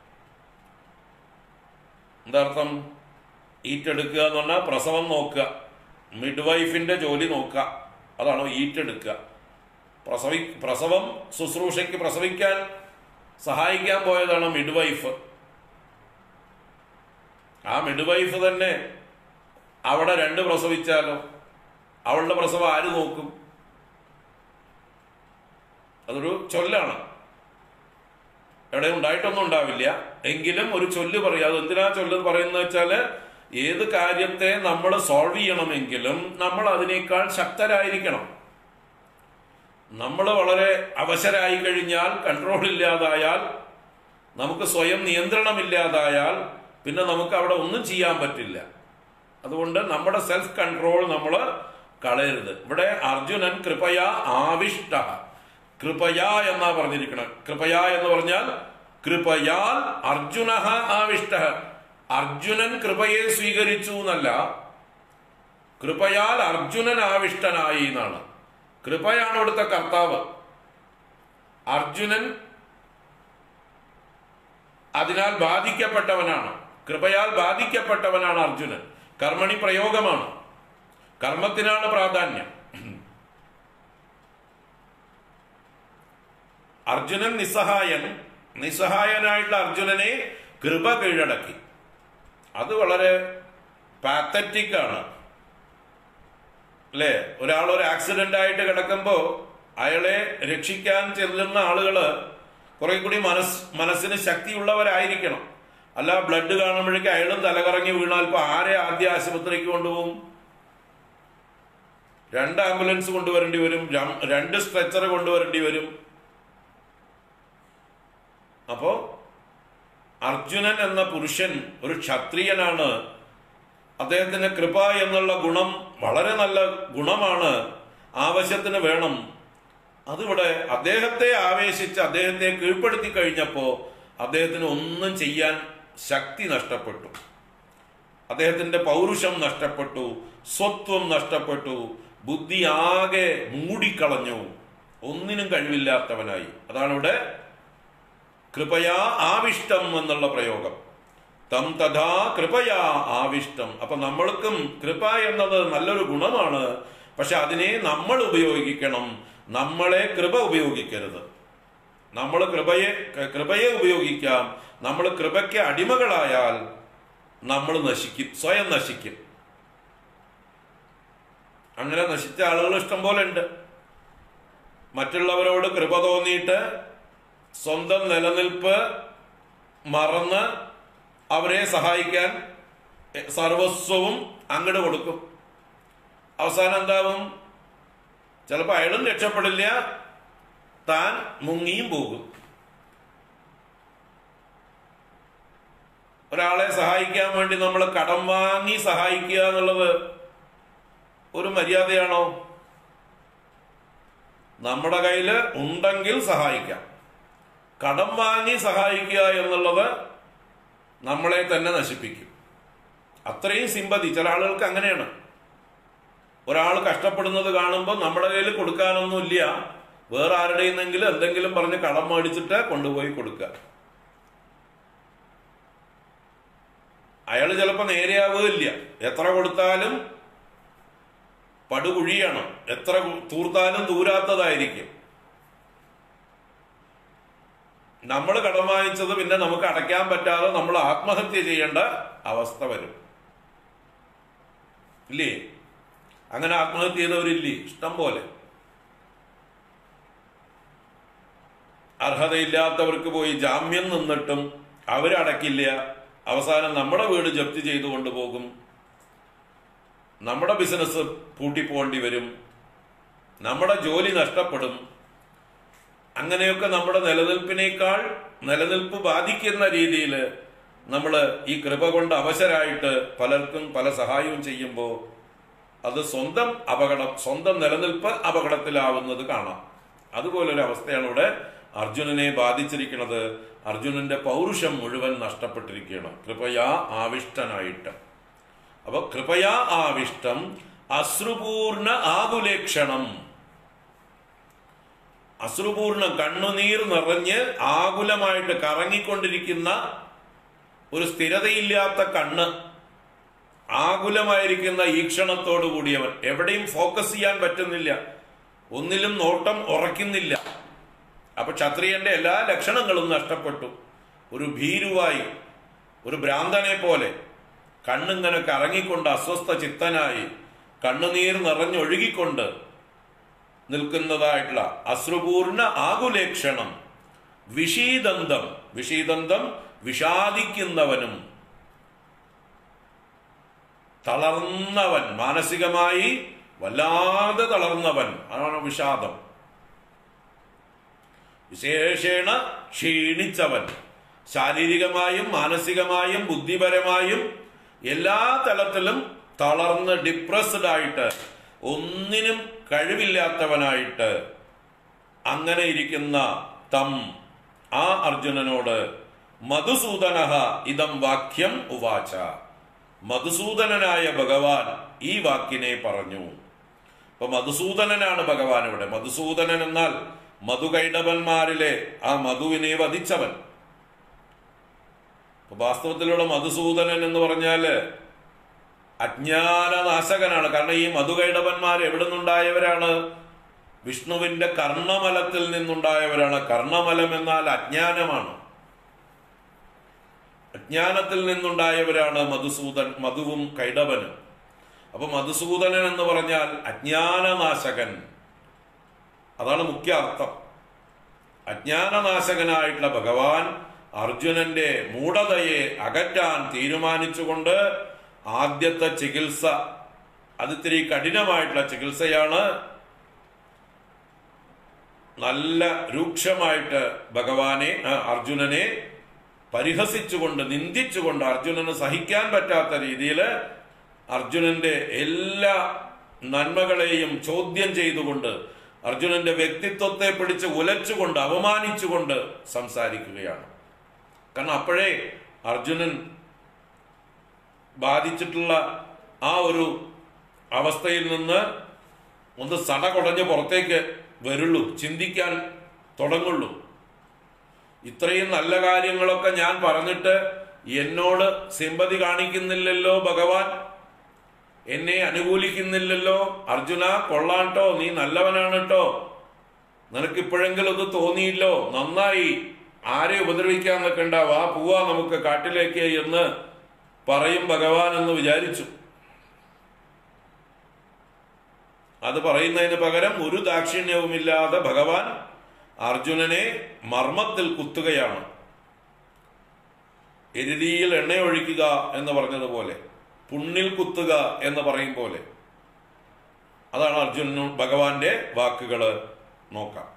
എന്താർത്ഥം ഈറ്റെടുക്കുക എന്ന് പറഞ്ഞാൽ പ്രസവം നോക്കുക മിഡ് വൈഫിന്റെ ജോലി നോക്കുക അതാണ് ഈറ്റെടുക്കുക പ്രസവി പ്രസവം ശുശ്രൂഷയ്ക്ക് പ്രസവിക്കാൻ സഹായിക്കാൻ പോയതാണ് മിഡ് വൈഫ് ആ മിഡ് വൈഫ് തന്നെ അവിടെ രണ്ട് പ്രസവിച്ചാലോ അവളുടെ പ്രസവം ആര് നോക്കും അതൊരു ചൊല്ലാണ് എവിടെ ഉണ്ടായിട്ടൊന്നും ഉണ്ടാവില്ല എങ്കിലും ഒരു ചൊല്ല് പറയും അത് എന്തിനാ ചൊല്ല് പറയുന്നത് വെച്ചാല് ഏത് കാര്യത്തെ നമ്മൾ സോൾവ് ചെയ്യണമെങ്കിലും നമ്മൾ അതിനേക്കാൾ ശക്തരായിരിക്കണം നമ്മൾ വളരെ അവശരായി കഴിഞ്ഞാൽ കൺട്രോൾ ഇല്ലാതായാൽ നമുക്ക് സ്വയം നിയന്ത്രണമില്ലാതായാൽ പിന്നെ നമുക്ക് അവിടെ ഒന്നും ചെയ്യാൻ പറ്റില്ല അതുകൊണ്ട് നമ്മുടെ സെൽഫ് കൺട്രോൾ നമ്മൾ കളയരുത് ഇവിടെ അർജുനൻ കൃപയ ആവിഷ്ട കൃപയ എന്നാ പറഞ്ഞിരിക്കണം കൃപയ എന്ന് പറഞ്ഞാൽ കൃപയാൽ അർജുന ആവിഷ്ട അർജുനൻ കൃപയെ സ്വീകരിച്ചു എന്നല്ല കൃപയാൽ അർജുനൻ ആവിഷ്ടനായി എന്നാണ് കൃപയാണ് ഇവിടുത്തെ കർത്താവ് അർജുനൻ അതിനാൽ ബാധിക്കപ്പെട്ടവനാണ് കൃപയാൽ ബാധിക്കപ്പെട്ടവനാണ് അർജുനൻ കർമ്മണി പ്രയോഗമാണ് കർമ്മത്തിനാണ് പ്രാധാന്യം അർജുനൻ നിസ്സഹായൻ നിസ്സഹായനായിട്ടുള്ള അർജുനനെ കൃപ കീഴടക്കി അത് വളരെ പാത്തറ്റിക് ആണ് അല്ലേ ഒരാൾ ഒരു ആക്സിഡന്റ് ആയിട്ട് കിടക്കുമ്പോ അയാളെ രക്ഷിക്കാൻ ചെല്ലുന്ന ആളുകള് കുറെ കൂടി മനസ് മനസ്സിന് ശക്തിയുള്ളവരായിരിക്കണം അല്ല ബ്ലഡ് കാണുമ്പോഴേക്കും അയാളും തലകറങ്ങി വീണാൽ ഇപ്പൊ ആരെ ആദ്യ ആശുപത്രിക്ക് കൊണ്ടുപോകും രണ്ട് ആംബുലൻസ് കൊണ്ടുവരേണ്ടി വരും രം- രണ്ട് സ്ട്രെച്ചർ കൊണ്ടുവരേണ്ടി വരും അപ്പോ അർജുനൻ എന്ന പുരുഷൻ ഒരു ക്ഷത്രിയനാണ് അദ്ദേഹത്തിന് കൃപ എന്നുള്ള ഗുണം വളരെ നല്ല ഗുണമാണ് ആവശ്യത്തിന് വേണം അതിവിടെ അദ്ദേഹത്തെ ആവേശിച്ച് അദ്ദേഹത്തെ കീഴ്പ്പെടുത്തി കഴിഞ്ഞപ്പോ അദ്ദേഹത്തിന് ഒന്നും ചെയ്യാൻ ശക്തി നഷ്ടപ്പെട്ടു അദ്ദേഹത്തിന്റെ പൗരുഷം നഷ്ടപ്പെട്ടു സ്വത്വം നഷ്ടപ്പെട്ടു ബുദ്ധി ആകെ മൂടിക്കളഞ്ഞു ഒന്നിനും കഴിവില്ലാത്തവനായി അതാണ് ഇവിടെ കൃപയാ ആവിഷ്ടം എന്നുള്ള പ്രയോഗം തം തഥാ കൃപയാ ആവിഷ്ടം അപ്പൊ നമ്മൾക്കും കൃപ എന്നത് നല്ലൊരു ഗുണമാണ് പക്ഷെ അതിനെ നമ്മൾ ഉപയോഗിക്കണം നമ്മളെ കൃപ ഉപയോഗിക്കരുത് നമ്മൾ കൃപയെ കൃപയെ ഉപയോഗിക്കാം നമ്മൾ കൃപയ്ക്ക് അടിമകളായാൽ നമ്മൾ നശിക്കും സ്വയം നശിക്കും അങ്ങനെ നശിച്ച ആളുകൾ ഇഷ്ടം പോലെ ഉണ്ട് മറ്റുള്ളവരോട് കൃപ തോന്നിയിട്ട് സ്വന്തം നിലനിൽപ്പ് മറന്ന് അവരെ സഹായിക്കാൻ എ- സർവസ്വവും അങ്ങോട്ട് കൊടുക്കും അവസാനം എന്താവും ചിലപ്പോൾ അയാളും രക്ഷപ്പെടില്ല താൻ മുങ്ങിയും പോകും ഒരാളെ സഹായിക്കാൻ വേണ്ടി നമ്മൾ കടം വാങ്ങി സഹായിക്കുക എന്നുള്ളത് ഒരു മര്യാദയാണോ നമ്മുടെ കയ്യിൽ ഉണ്ടെങ്കിൽ സഹായിക്കാം കടം വാങ്ങി സഹായിക്കുക എന്നുള്ളത് നമ്മളെ തന്നെ നശിപ്പിക്കും അത്രയും സിമ്പതി ചില ആളുകൾക്ക് അങ്ങനെയാണ് ഒരാൾ കഷ്ടപ്പെടുന്നത് കാണുമ്പോൾ നമ്മുടെ കയ്യിൽ കൊടുക്കാനൊന്നുമില്ല വേറെ ആരുടെയെന്നെങ്കിലും എന്തെങ്കിലും പറഞ്ഞ് കടം മേടിച്ചിട്ട് കൊണ്ടുപോയി കൊടുക്കുക അയാൾ ചിലപ്പോൾ നേരെയാവുകയില്ല എത്ര കൊടുത്താലും പടുകുഴിയാണ് എത്ര തൂർത്താലും തൂരാത്തതായിരിക്കും നമ്മൾ കടം വാങ്ങിച്ചത് പിന്നെ നമുക്ക് അടയ്ക്കാൻ പറ്റാതെ നമ്മൾ ആത്മഹത്യ ചെയ്യേണ്ട അവസ്ഥ വരും ഇല്ലേ അങ്ങനെ ആത്മഹത്യ ചെയ്തവരില്ലേ ഇഷ്ടം പോലെ അർഹതയില്ലാത്തവർക്ക് പോയി ജാമ്യം നിന്നിട്ടും അവരടക്കില്ല അവസാനം നമ്മുടെ വീട് ജപ്തി ചെയ്തു കൊണ്ടുപോകും നമ്മുടെ ബിസിനസ് പൂട്ടിപ്പോണ്ടി വരും നമ്മുടെ ജോലി നഷ്ടപ്പെടും അങ്ങനെയൊക്കെ നമ്മുടെ നിലനിൽപ്പിനേക്കാൾ നിലനിൽപ്പ് ബാധിക്കുന്ന രീതിയിൽ നമ്മൾ ഈ കൃപ കൊണ്ട് അവശരായിട്ട് പലർക്കും പല സഹായവും ചെയ്യുമ്പോൾ അത് സ്വന്തം അപകടം സ്വന്തം നിലനിൽപ്പ് അപകടത്തിലാവുന്നത് കാണാം അതുപോലൊരു അവസ്ഥയാണ് ഇവിടെ അർജുനനെ ബാധിച്ചിരിക്കുന്നത് അർജുനന്റെ പൗരുഷം മുഴുവൻ നഷ്ടപ്പെട്ടിരിക്കുകയാണ് കൃപയാ ആവിഷ്ടനായിട്ട് അപ്പൊ കൃപയാ ആവിഷ്ടം അശ്രുപൂർണ ആകുലേക്ഷണം അശ്രുപൂർണ്ണ കണ്ണുനീർ നിറഞ്ഞ് ആകുലമായിട്ട് കറങ്ങിക്കൊണ്ടിരിക്കുന്ന ഒരു സ്ഥിരതയില്ലാത്ത കണ്ണ് ആകുലമായിരിക്കുന്ന ഈക്ഷണത്തോടു കൂടിയവൻ എവിടെയും ഫോക്കസ് ചെയ്യാൻ പറ്റുന്നില്ല ഒന്നിലും നോട്ടം ഉറയ്ക്കുന്നില്ല അപ്പൊ ക്ഷത്രിയന്റെ എല്ലാ ലക്ഷണങ്ങളും നഷ്ടപ്പെട്ടു ഒരു ഭീരുവായി ഒരു ഭ്രാന്തനെ പോലെ കണ്ണിങ്ങനെ കറങ്ങിക്കൊണ്ട് അസ്വസ്ഥ ചിത്തനായി കണ്ണുനീർ നിറഞ്ഞൊഴുകിക്കൊണ്ട് നിൽക്കുന്നതായിട്ടുള്ള അശ്രുപൂർണ ആകുലേക്ഷണം വിഷീദന്തം വിഷീദന്തം വിഷാദിക്കുന്നവനും തളർന്നവൻ മാനസികമായി വല്ലാതെ തളർന്നവൻ അതാണ് വിഷാദം വിശേഷേണ ക്ഷീണിച്ചവൻ ശാരീരികമായും മാനസികമായും ബുദ്ധിപരമായും എല്ലാ തലത്തിലും തളർന്ന് ഡിപ്രസ്ഡ് ആയിട്ട് ഒന്നിനും കഴിവില്ലാത്തവനായിട്ട് അങ്ങനെ ഇരിക്കുന്ന തം ആ അർജുനനോട് മധുസൂദന ഇതം വാക്യം ഉവാച മധുസൂദനനായ ഭഗവാൻ ഈ വാക്കിനെ പറഞ്ഞു അപ്പൊ മധുസൂദനനാണ് ഭഗവാൻ ഇവിടെ മധുസൂദനൻ എന്നാൽ മധുകൈടവന്മാരിലെ ആ മധുവിനെ വധിച്ചവൻ അപ്പൊ വാസ്തവത്തിലുള്ള മധുസൂദനൻ എന്ന് പറഞ്ഞാല് അജ്ഞാനനാശകനാണ് കാരണം ഈ മധുകൈടവന്മാർ എവിടെ നിന്നുണ്ടായവരാണ് വിഷ്ണുവിന്റെ കർണമലത്തിൽ നിന്നുണ്ടായവരാണ് കർണമലം എന്നാൽ അജ്ഞാനമാണ് അജ്ഞാനത്തിൽ നിന്നുണ്ടായവരാണ് മധുസൂദൻ മധുവും കൈടവനും അപ്പൊ മധുസൂദനൻ എന്ന് പറഞ്ഞാൽ അജ്ഞാനനാശകൻ അതാണ് മുഖ്യ അർത്ഥം അജ്ഞാനനാശകനായിട്ടുള്ള ഭഗവാൻ അർജുനന്റെ മൂഢതയെ അകറ്റാൻ തീരുമാനിച്ചുകൊണ്ട് ആദ്യത്തെ ചികിത്സ അതിത്തിരി കഠിനമായിട്ടുള്ള ചികിത്സയാണ് നല്ല രൂക്ഷമായിട്ട് ഭഗവാനെ ആ, അർജുനനെ പരിഹസിച്ചുകൊണ്ട് നിന്ദിച്ചുകൊണ്ട് അർജുനന് സഹിക്കാൻ പറ്റാത്ത രീതിയിൽ അർജുനന്റെ എല്ലാ നന്മകളെയും ചോദ്യം ചെയ്തുകൊണ്ട് അർജുനന്റെ വ്യക്തിത്വത്തെ പിടിച്ച് ഉലച്ചുകൊണ്ട് അവമാനിച്ചുകൊണ്ട് സംസാരിക്കുകയാണ് കാരണം അപ്പോഴേ അർജുനൻ ബാധിച്ചിട്ടുള്ള ആ ഒരു അവസ്ഥയിൽ നിന്ന് ഒന്ന് സട കുടഞ്ഞ് പുറത്തേക്ക് വരുള്ളൂ ചിന്തിക്കാൻ തുടങ്ങുള്ളൂ ഇത്രയും നല്ല കാര്യങ്ങളൊക്കെ ഞാൻ പറഞ്ഞിട്ട് എന്നോട് സിമ്പതി കാണിക്കുന്നില്ലല്ലോ ഭഗവാൻ എന്നെ അനുകൂലിക്കുന്നില്ലല്ലോ അർജുന കൊള്ളാട്ടോ നീ നല്ലവനാണ് കേട്ടോ നിനക്ക് ഇപ്പോഴെങ്കിലും ഇത് തോന്നിയില്ലോ നന്നായി ആരെ ഉപദ്രവിക്കാൻ നിൽക്കണ്ട വാ പോവാ നമുക്ക് കാട്ടിലേക്ക് എന്ന് പറയും ഭഗവാൻ എന്ന് വിചാരിച്ചു അത് പറയുന്നതിന് പകരം ഒരു ദാക്ഷിണ്യവുമില്ലാതെ ഭഗവാൻ അർജുനനെ മർമ്മത്തിൽ കുത്തുകയാണ് എരുതിയിൽ എണ്ണയൊഴിക്കുക എന്ന് പറഞ്ഞതുപോലെ പുണ്ണിൽ കുത്തുക എന്ന് പറയും പോലെ അതാണ് അർജുനു ഭഗവാന്റെ വാക്കുകള് നോക്കാം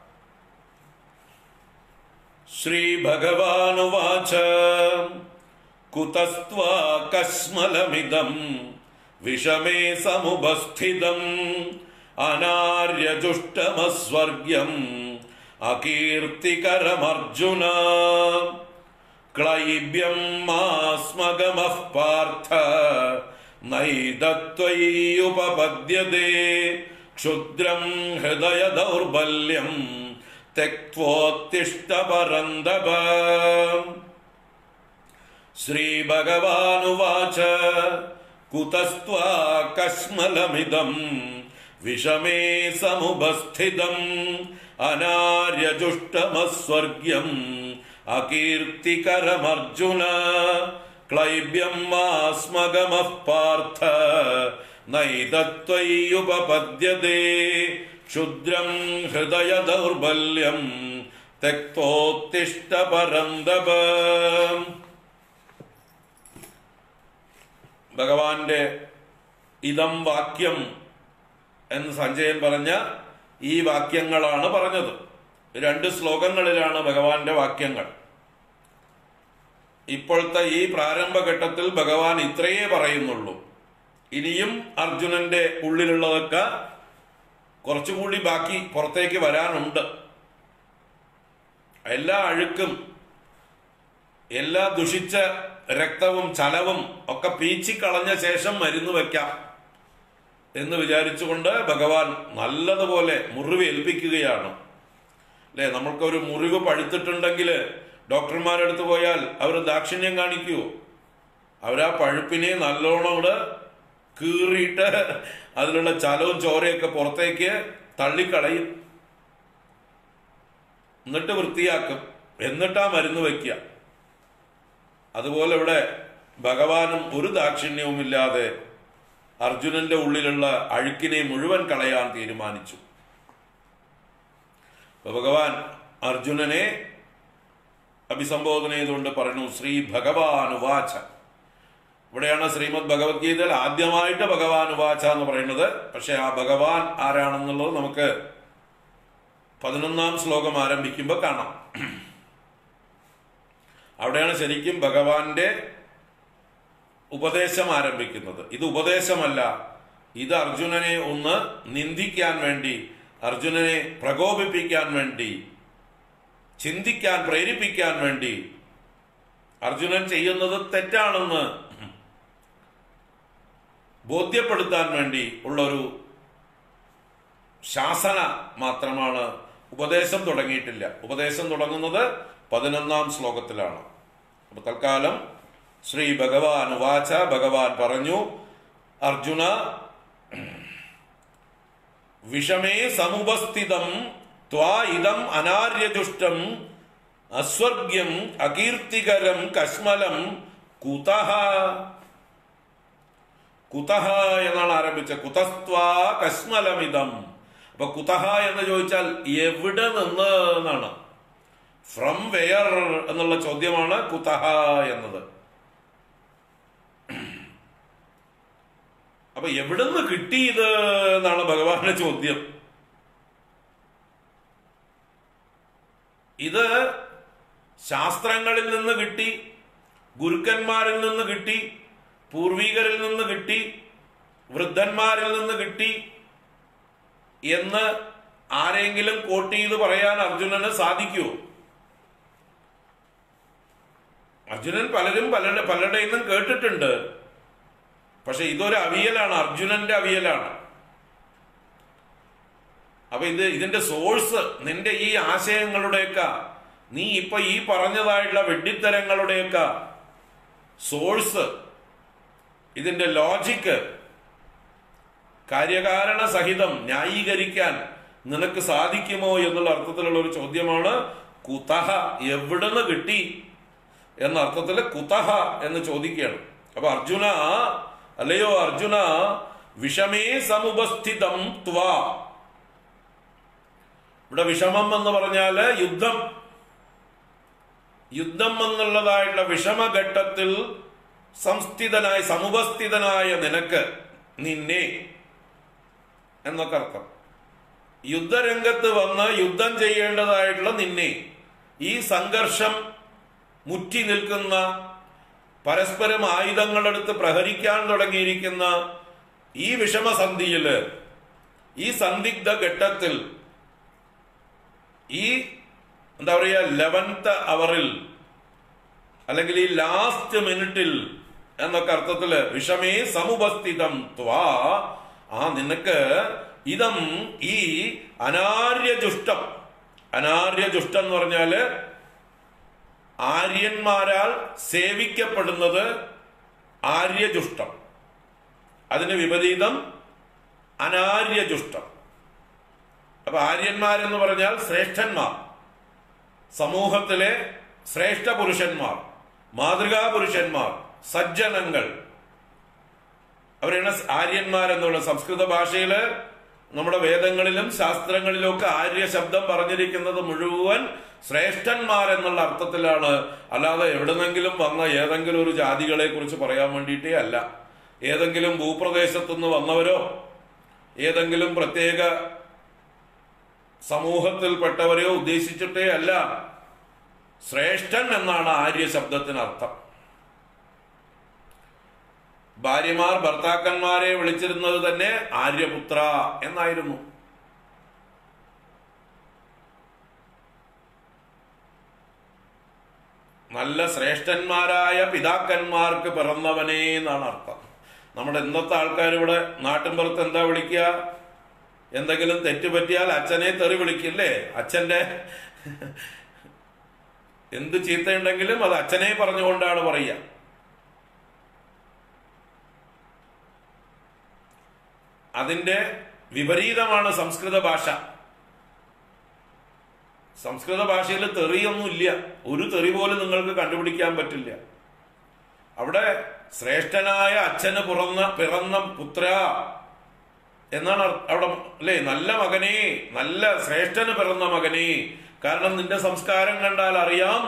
ശ്രീ ഭഗവാനുവാച കുതസ്ത്വാ കസ്മലമിതം വിഷമേ സമുപസ്ഥിതം അനാര്യജുഷ്ടമസ്വർഗ്യം അകീർത്തികരമർജുന ക്ലൈബ്യം മാസ്മഗമഃ പാർത്ഥ നൈതത്വയ്യുപപദ്യത്തെ ക്ഷുദ്രം ഹൃദയ ദൗർബല്യം തെക്വോത്തിഷ്ട പരന്തപ ശ്രീഭഗവാനുവാച കുതസ്ത്വാ കസ്മലമിതം വിഷമേ സമുപസ്ഥിതം അനാര്യജുഷ്ടമസ്വർഗ്യം അകീർത്തികരമർജുന ക്ലൈബ്യം മാസ്മഗമഃ പാർത്ഥ നൈതത്വയ്യുപപദ്യത്തെ ക്ഷുദ്രം ഹൃദയ ദൗർബല്യം തെക്തോത്തിഷ്ട പരന്തപ ഭഗവാന്റെ ഇതം വാക്യം എന്ന് സഞ്ജയൻ പറഞ്ഞ ഈ വാക്യങ്ങളാണ് പറഞ്ഞത് രണ്ട് ശ്ലോകങ്ങളിലാണ് ഭഗവാന്റെ വാക്യങ്ങൾ ഇപ്പോഴത്തെ ഈ പ്രാരംഭഘട്ടത്തിൽ ഭഗവാൻ ഇത്രയേ പറയുന്നുള്ളൂ ഇനിയും അർജുനന്റെ ഉള്ളിലുള്ളതൊക്കെ കുറച്ചുകൂടി ബാക്കി പുറത്തേക്ക് വരാനുണ്ട് എല്ലാ അഴുക്കും എല്ലാ ദുഷിച്ച രക്തവും ചലവും ഒക്കെ പീച്ചിക്കളഞ്ഞ ശേഷം മരുന്ന് വെക്കാം എന്ന് വിചാരിച്ചുകൊണ്ട് ഭഗവാൻ നല്ലതുപോലെ മുറിവ് ഏൽപ്പിക്കുകയാണ് അല്ലെ നമ്മൾക്കൊരു മുറിവ് പഴുത്തിട്ടുണ്ടെങ്കിൽ ഡോക്ടർമാരെടുത്ത് പോയാൽ അവർ ദാക്ഷിണ്യം കാണിക്കുവോ അവരാ പഴുപ്പിനെ നല്ലോണം ഇവിടെ കീറിയിട്ട് അതിലുള്ള ചലവും ചോരയൊക്കെ പുറത്തേക്ക് തള്ളിക്കളയും എന്നിട്ട് വൃത്തിയാക്കും എന്നിട്ടാ മരുന്ന് വയ്ക്കുക അതുപോലെ ഇവിടെ ഭഗവാനും ഒരു ദാക്ഷിണ്യവുമില്ലാതെ അർജുനന്റെ ഉള്ളിലുള്ള അഴുക്കിനെ മുഴുവൻ കളയാൻ തീരുമാനിച്ചു അപ്പൊ ഭഗവാൻ അർജുനനെ അഭിസംബോധന ചെയ്തുകൊണ്ട് പറഞ്ഞു ശ്രീ ഭഗവാൻ ഉവാച ഇവിടെയാണ് ശ്രീമദ് ഭഗവത്ഗീതയിൽ ആദ്യമായിട്ട് ഭഗവാൻ ഉവാച എന്ന് പറയുന്നത് പക്ഷെ ആ ഭഗവാൻ ആരാണെന്നുള്ളത് നമുക്ക് പതിനൊന്നാം ശ്ലോകം ആരംഭിക്കുമ്പോൾ കാണാം അവിടെയാണ് ശരിക്കും ഭഗവാന്റെ ഉപദേശം ആരംഭിക്കുന്നത് ഇത് ഉപദേശമല്ല ഇത് അർജുനനെ ഒന്ന് നിന്ദിക്കാൻ വേണ്ടി അർജുനനെ പ്രകോപിപ്പിക്കാൻ വേണ്ടി ചിന്തിക്കാൻ പ്രേരിപ്പിക്കാൻ വേണ്ടി അർജുനൻ ചെയ്യുന്നത് തെറ്റാണെന്ന് ബോധ്യപ്പെടുത്താൻ വേണ്ടി ഉള്ളൊരു ശാസന മാത്രമാണ് ഉപദേശം തുടങ്ങിയിട്ടില്ല ഉപദേശം തുടങ്ങുന്നത് പതിനൊന്നാം ശ്ലോകത്തിലാണ് അപ്പൊ തൽക്കാലം ശ്രീ ഭഗവാൻ വാച ഭഗവാൻ പറഞ്ഞു അർജുന വിഷമേ സമുപസ്ഥിതം ത്വാ ഇതം അനാര്യജുഷ്ടം അസ്വർഗ്യം അകീർത്തികരം കശ്മലം കുതഹ കുതഹ എന്നാണ് ആരംഭിച്ച കുതസ്ത്വാ കശ്മലമിതം അപ്പൊ കുതഹ എന്ന് ചോദിച്ചാൽ എവിടെ നിന്ന് എന്നാണ് ഫ്രം വെയർ എന്നുള്ള ചോദ്യമാണ് കുതഹ എന്നത് അപ്പൊ എവിടുന്ന് കിട്ടിയത് എന്നാണ് ഭഗവാന്റെ ചോദ്യം ഇത് ശാസ്ത്രങ്ങളിൽ നിന്ന് കിട്ടി ഗുരുക്കന്മാരിൽ നിന്ന് കിട്ടി പൂർവികരിൽ നിന്ന് കിട്ടി വൃദ്ധന്മാരിൽ നിന്ന് കിട്ടി എന്ന് ആരെങ്കിലും കോട്ട് ചെയ്ത് പറയാൻ അർജുനന് സാധിക്കുമോ അർജുനൻ പലരും പലരുടെ പലരുടെ നിന്നും കേട്ടിട്ടുണ്ട് പക്ഷെ ഇതൊരു അവിയലാണ് അർജുനന്റെ അവിയലാണ് അപ്പൊ ഇത് ഇതിന്റെ സോഴ്സ് നിന്റെ ഈ ആശയങ്ങളുടെയൊക്കെ നീ ഇപ്പൊ ഈ പറഞ്ഞതായിട്ടുള്ള വെഡിത്തരങ്ങളുടെയൊക്കെ സോഴ്സ് ഇതിന്റെ ലോജിക്ക് കാര്യകാരണ സഹിതം ന്യായീകരിക്കാൻ നിനക്ക് സാധിക്കുമോ എന്നുള്ള അർത്ഥത്തിലുള്ള ഒരു ചോദ്യമാണ് കുതഹ എവിടുന്ന് കിട്ടി എന്ന അർത്ഥത്തിൽ കുതഹ എന്ന് ചോദിക്കുകയാണ് അപ്പൊ അർജുന അല്ലയോ അർജുന വിഷമേ സമുപസ്ഥിതം ത്വാ ഇവിടെ വിഷമം എന്ന് പറഞ്ഞാല് യുദ്ധം യുദ്ധം എന്നുള്ളതായിട്ടുള്ള വിഷമഘട്ടത്തിൽ സംസ്ഥിതനായ സമുപസ്ഥിതനായ നിനക്ക് നിന്നെ എന്നൊക്കെ അർത്ഥം യുദ്ധരംഗത്ത് വന്ന് യുദ്ധം ചെയ്യേണ്ടതായിട്ടുള്ള നിന്നെ ഈ സംഘർഷം മുറ്റി നിൽക്കുന്ന പരസ്പരം ആയുധങ്ങളെടുത്ത് പ്രഹരിക്കാൻ തുടങ്ങിയിരിക്കുന്ന ഈ വിഷമസന്ധിയില് ഈ സന്ദിഗ്ധ ഘട്ടത്തിൽ ഈ എന്താ പറയുക ലെവൻത്ത് അവറിൽ അല്ലെങ്കിൽ ഈ ലാസ്റ്റ് മിനിറ്റിൽ എന്നൊക്കെ അർത്ഥത്തില് വിഷമേ സമുപസ്ഥിതം ത്വാ ആ നിനക്ക് ഇതം ഈ അനാര്യജുഷ്ടം അനാര്യജുഷ്ടം എന്ന് പറഞ്ഞാല് ആര്യന്മാരാൽ സേവിക്കപ്പെടുന്നത് ആര്യജുഷ്ടം അതിന് വിപരീതം അനാര്യജുഷ്ടം അപ്പൊ ആര്യന്മാരെന്ന് പറഞ്ഞാൽ ശ്രേഷ്ഠന്മാർ സമൂഹത്തിലെ ശ്രേഷ്ഠ പുരുഷന്മാർ മാതൃകാ പുരുഷന്മാർ സജ്ജനങ്ങൾ അവരാണ് ആര്യന്മാരെന്നുള്ള സംസ്കൃത ഭാഷയില് നമ്മുടെ വേദങ്ങളിലും ശാസ്ത്രങ്ങളിലും ഒക്കെ ആര്യ ശബ്ദം പറഞ്ഞിരിക്കുന്നത് മുഴുവൻ ശ്രേഷ്ഠന്മാർ എന്നുള്ള അർത്ഥത്തിലാണ് അല്ലാതെ എവിടുന്നെങ്കിലും വന്ന ഏതെങ്കിലും ഒരു ജാതികളെ കുറിച്ച് പറയാൻ വേണ്ടിയിട്ടേ അല്ല ഏതെങ്കിലും ഭൂപ്രദേശത്തുനിന്ന് വന്നവരോ ഏതെങ്കിലും പ്രത്യേക സമൂഹത്തിൽപ്പെട്ടവരെയോ ഉദ്ദേശിച്ചിട്ടേ അല്ല ശ്രേഷ്ഠൻ എന്നാണ് ആര്യ ശബ്ദത്തിന് അർത്ഥം ഭാര്യമാർ ഭർത്താക്കന്മാരെ വിളിച്ചിരുന്നത് തന്നെ ആര്യപുത്ര എന്നായിരുന്നു നല്ല ശ്രേഷ്ഠന്മാരായ പിതാക്കന്മാർക്ക് പിറന്നവനേ എന്നാണ് അർത്ഥം നമ്മുടെ ഇന്നത്തെ ആൾക്കാർ ഇവിടെ നാട്ടിൻപുറത്ത് എന്താ വിളിക്കുക എന്തെങ്കിലും തെറ്റ് പറ്റിയാൽ അച്ഛനെ തെറി വിളിക്കില്ലേ അച്ഛന്റെ എന്ത് ചീത്തയുണ്ടെങ്കിലും അത് അച്ഛനെ പറഞ്ഞുകൊണ്ടാണ് പറയുക അതിന്റെ വിപരീതമാണ് സംസ്കൃത ഭാഷ സംസ്കൃത ഭാഷയിൽ തെറിയൊന്നും ഇല്ല ഒരു തെറി പോലും നിങ്ങൾക്ക് കണ്ടുപിടിക്കാൻ പറ്റില്ല അവിടെ ശ്രേഷ്ഠനായ അച്ഛന് പുറന്ന പിറന്ന പുത്ര എന്നാണ് അർ- അവിടെ അല്ലേ നല്ല മകനെ നല്ല ശ്രേഷ്ഠന് പിറന്ന മകനെ കാരണം നിന്റെ സംസ്കാരം കണ്ടാൽ അറിയാം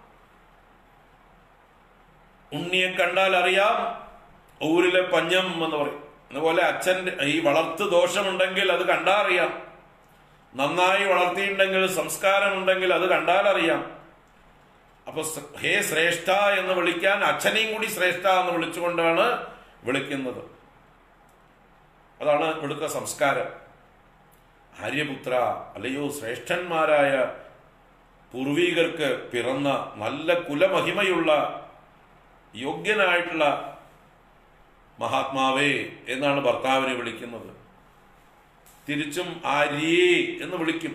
ഉണ്ണിയെ കണ്ടാൽ അറിയാം ഊരിലെ പഞ്ഞം എന്ന് പറയും അതുപോലെ അച്ഛൻ്റെ ഈ വളർത്തു ദോഷമുണ്ടെങ്കിൽ അത് കണ്ടാൽ അറിയാം നന്നായി വളർത്തിയിട്ടുണ്ടെങ്കിൽ സംസ്കാരമുണ്ടെങ്കിൽ അത് കണ്ടാൽ അറിയാം അപ്പൊ സ- ഹേ ശ്രേഷ്ഠ എന്ന് വിളിക്കാൻ അച്ഛനെയും കൂടി ശ്രേഷ്ഠ എന്ന് വിളിച്ചുകൊണ്ടാണ് വിളിക്കുന്നത് അതാണ് ഇവിടുത്തെ സംസ്കാരം ആര്യപുത്ര അല്ലയോ ശ്രേഷ്ഠന്മാരായ പൂർവീകർക്ക് പിറന്ന നല്ല കുലമഹിമയുള്ള യോഗ്യനായിട്ടുള്ള മഹാത്മാവേ എന്നാണ് ഭർത്താവിനെ വിളിക്കുന്നത് തിരിച്ചും ആര്യേ എന്ന് വിളിക്കും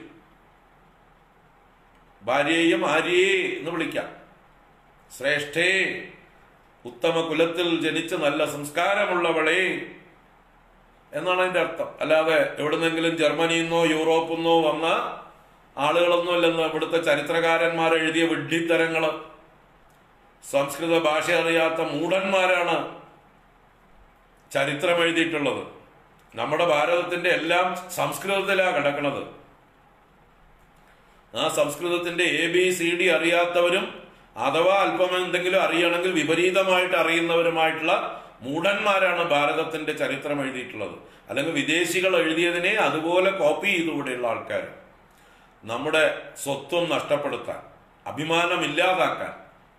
ഭാര്യയെയും ആര്യേ എന്ന് വിളിക്കാം ശ്രേഷ്ഠേ ഉത്തമ കുലത്തിൽ ജനിച്ച് നല്ല സംസ്കാരമുള്ളവളെ എന്നാണ് അതിന്റെ അർത്ഥം അല്ലാതെ എവിടുന്നെങ്കിലും ജർമ്മനിയിൽ നിന്നോ യൂറോപ്പിൽ നിന്നോ വന്ന ആളുകളൊന്നും അല്ലെന്ന് ഇവിടുത്തെ ചരിത്രകാരന്മാർ എഴുതിയ വിഡ്ഢിത്തരങ്ങള് സംസ്കൃത ഭാഷ അറിയാത്ത മൂഢന്മാരാണ് ചരിത്രം എഴുതിയിട്ടുള്ളത് നമ്മുടെ ഭാരതത്തിന്റെ എല്ലാം സംസ്കൃതത്തിലാണ് കിടക്കുന്നത് ആ സംസ്കൃതത്തിന്റെ എ ബി സി ഡി അറിയാത്തവരും അഥവാ അല്പം എന്തെങ്കിലും അറിയണമെങ്കിൽ വിപരീതമായിട്ട് അറിയുന്നവരുമായിട്ടുള്ള മൂഢന്മാരാണ് ഭാരതത്തിന്റെ ചരിത്രം എഴുതിയിട്ടുള്ളത് അല്ലെങ്കിൽ വിദേശികൾ എഴുതിയതിനെ അതുപോലെ കോപ്പി ചെയ്തുകൂടെയുള്ള ആൾക്കാർ നമ്മുടെ സ്വത്വം നഷ്ടപ്പെടുത്താൻ അഭിമാനം ഇല്ലാതാക്കാൻ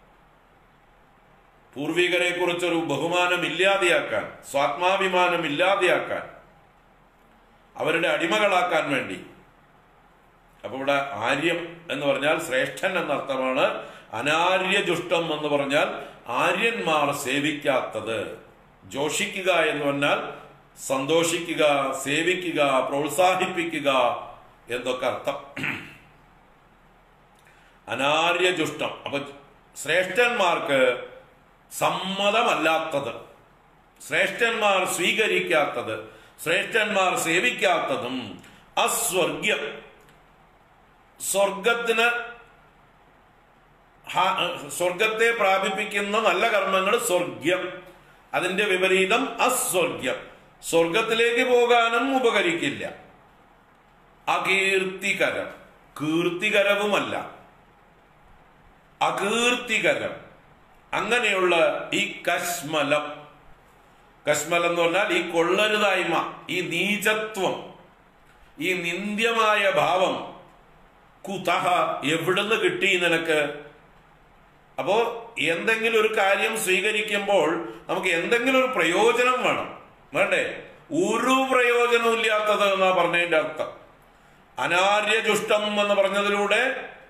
പൂർവികരെ കുറിച്ചൊരു ബഹുമാനം ഇല്ലാതെയാക്കാൻ സ്വാത്മാഭിമാനം ഇല്ലാതെയാക്കാൻ അവരുടെ അടിമകളാക്കാൻ വേണ്ടി അപ്പൊ ഇവിടെ ആര്യം എന്ന് പറഞ്ഞാൽ ശ്രേഷ്ഠൻ എന്നർത്ഥമാണ് അനാര്യജുഷ്ടം എന്ന് പറഞ്ഞാൽ ആര്യന്മാർ സേവിക്കാത്തത് ജോഷിക്കുക എന്ന് പറഞ്ഞാൽ സന്തോഷിക്കുക സേവിക്കുക പ്രോത്സാഹിപ്പിക്കുക എന്നൊക്കെ അർത്ഥം അനാര്യജുഷ്ടം അപ്പൊ ശ്രേഷ്ഠന്മാർക്ക് സമ്മതമല്ലാത്തത് ശ്രേഷ്ഠന്മാർ സ്വീകരിക്കാത്തത് ശ്രേഷ്ഠന്മാർ സേവിക്കാത്തതും അസ്വർഗ്യം സ്വർഗത്തിന് ഹ- സ്വർഗത്തെ പ്രാപിപ്പിക്കുന്ന നല്ല കർമ്മങ്ങൾ സ്വർഗ്യം അതിന്റെ വിപരീതം അസ്വർഗ്യം സ്വർഗത്തിലേക്ക് പോകാനും ഉപകരിക്കില്ല അകീർത്തികരം കീർത്തികരവുമല്ല അകീർത്തികരം അങ്ങനെയുള്ള ഈ കശ്മലം കശ്മലം എന്ന് പറഞ്ഞാൽ ഈ കൊള്ളരുതായ്മ ഈ നീചത്വം ഈ നിന്ദ്യമായ ഭാവം കുതഹ എവിടുന്ന് കിട്ടി നിനക്ക് അപ്പോ എന്തെങ്കിലും ഒരു കാര്യം സ്വീകരിക്കുമ്പോൾ നമുക്ക് എന്തെങ്കിലും ഒരു പ്രയോജനം വേണം വേണ്ടേ ഒരു പ്രയോജനവും ഇല്ലാത്തത് എന്നാ പറഞ്ഞതിന്റെ അർത്ഥം അനാര്യജുഷ്ടം എന്ന് പറഞ്ഞതിലൂടെ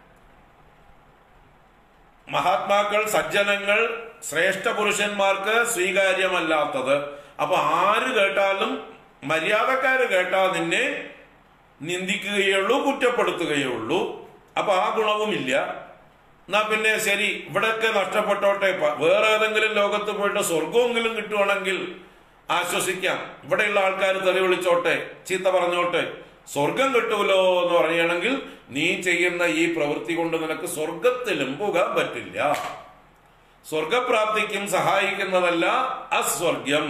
മഹാത്മാക്കൾ സജ്ജനങ്ങൾ ശ്രേഷ്ഠ പുരുഷന്മാർക്ക് സ്വീകാര്യമല്ലാത്തത് അപ്പൊ ആര് കേട്ടാലും മര്യാദക്കാര് കേട്ടാൽ നിന്നെ നിന്ദിക്കുകയുള്ളൂ കുറ്റപ്പെടുത്തുകയുള്ളൂ അപ്പൊ ആ ഗുണവുമില്ല എന്നാ പിന്നെ ശരി ഇവിടെയൊക്കെ നഷ്ടപ്പെട്ടോട്ടെ പ- വേറെ ഏതെങ്കിലും ലോകത്ത് പോയിട്ട് സ്വർഗമെങ്കിലും കിട്ടുവാണെങ്കിൽ ആശ്വസിക്കാം ഇവിടെയുള്ള ആൾക്കാർ തെറി വിളിച്ചോട്ടെ ചീത്ത പറഞ്ഞോട്ടെ സ്വർഗം കിട്ടൂലോ എന്ന് പറയുകയാണെങ്കിൽ നീ ചെയ്യുന്ന ഈ പ്രവൃത്തി കൊണ്ട് നിനക്ക് സ്വർഗത്തിലും പോകാൻ പറ്റില്ല സ്വർഗപ്രാപ്തിക്കും സഹായിക്കുന്നതല്ല അസ്വർഗ്യം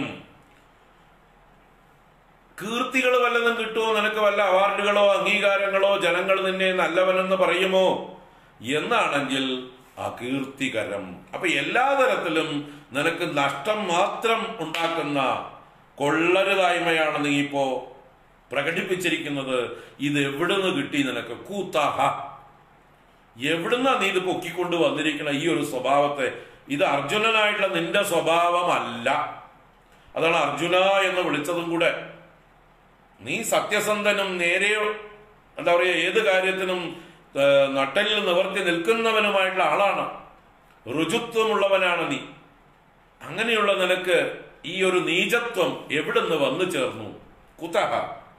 കീർത്തികൾ വല്ലതും കിട്ടുമോ നിനക്ക് വല്ല അവാർഡുകളോ അംഗീകാരങ്ങളോ ജനങ്ങൾ നിന്നെ നല്ലവനെന്ന് പറയുമോ എന്നാണെങ്കിൽ അകീർത്തികരം അപ്പൊ എല്ലാ തരത്തിലും നിനക്ക് നഷ്ടം മാത്രം ഉണ്ടാക്കുന്ന കൊള്ളരുതായ്മയാണ് നീ ഇപ്പോ പ്രകടിപ്പിച്ചിരിക്കുന്നത് ഇത് എവിടുന്ന് കിട്ടി നിനക്ക് കൂത്താഹ എവിടുന്നാ നീ ഇത് പൊക്കിക്കൊണ്ട് വന്നിരിക്കണ ഈ ഒരു സ്വഭാവത്തെ ഇത് അർജുനനായിട്ടുള്ള നിന്റെ സ്വഭാവമല്ല അതാണ് അർജുന എന്ന് വിളിച്ചതും കൂടെ നീ സത്യസന്ധനും നേരെയോ എന്താ പറയുക ഏത് കാര്യത്തിനും ഏ, നട്ടലിൽ നിവർത്തി നിൽക്കുന്നവനുമായിട്ടുള്ള ആളാണ് രുചുത്വമുള്ളവനാണ് നീ അങ്ങനെയുള്ള നിനക്ക് ഈ ഒരു നീചത്വം എവിടുന്ന് വന്നു ചേർന്നു കുതഹ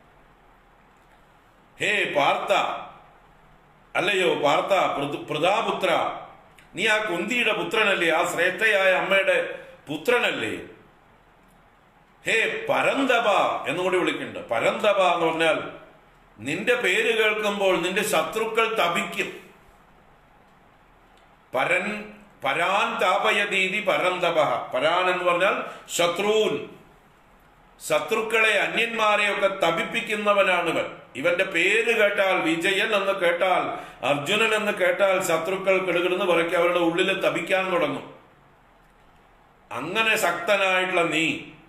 ഹേ പാർത്ത അല്ലയോ പാർത്ത പൃഥു- പൃഥാപുത്ര നീ ആ കുന്തിയുടെ പുത്രനല്ലേ ആ ശ്രേഷ്ഠയായ അമ്മയുടെ പുത്രനല്ലേ ഹേ പരന്തപ എന്നുകൂടി വിളിക്കുന്നുണ്ട് പരന്തപ എന്ന് പറഞ്ഞാൽ നിന്റെ പേര് കേൾക്കുമ്പോൾ നിന്റെ ശത്രുക്കൾ തപിക്കും പരൻ പരാൻ താപയതീതി പരന്തപ പരാൻ എന്ന് പറഞ്ഞാൽ ശത്രുൻ ശത്രുക്കളെ അന്യന്മാരെയൊക്കെ തപിപ്പിക്കുന്നവനാണിവൻ ഇവന്റെ പേര് കേട്ടാൽ വിജയൻ എന്ന് കേട്ടാൽ അർജുനൻ എന്ന് കേട്ടാൽ ശത്രുക്കൾ കിടുകിടുന്ന് പറയ്ക്ക് അവരുടെ ഉള്ളിൽ തപിക്കാൻ തുടങ്ങും അങ്ങനെ ശക്തനായിട്ടുള്ള നീ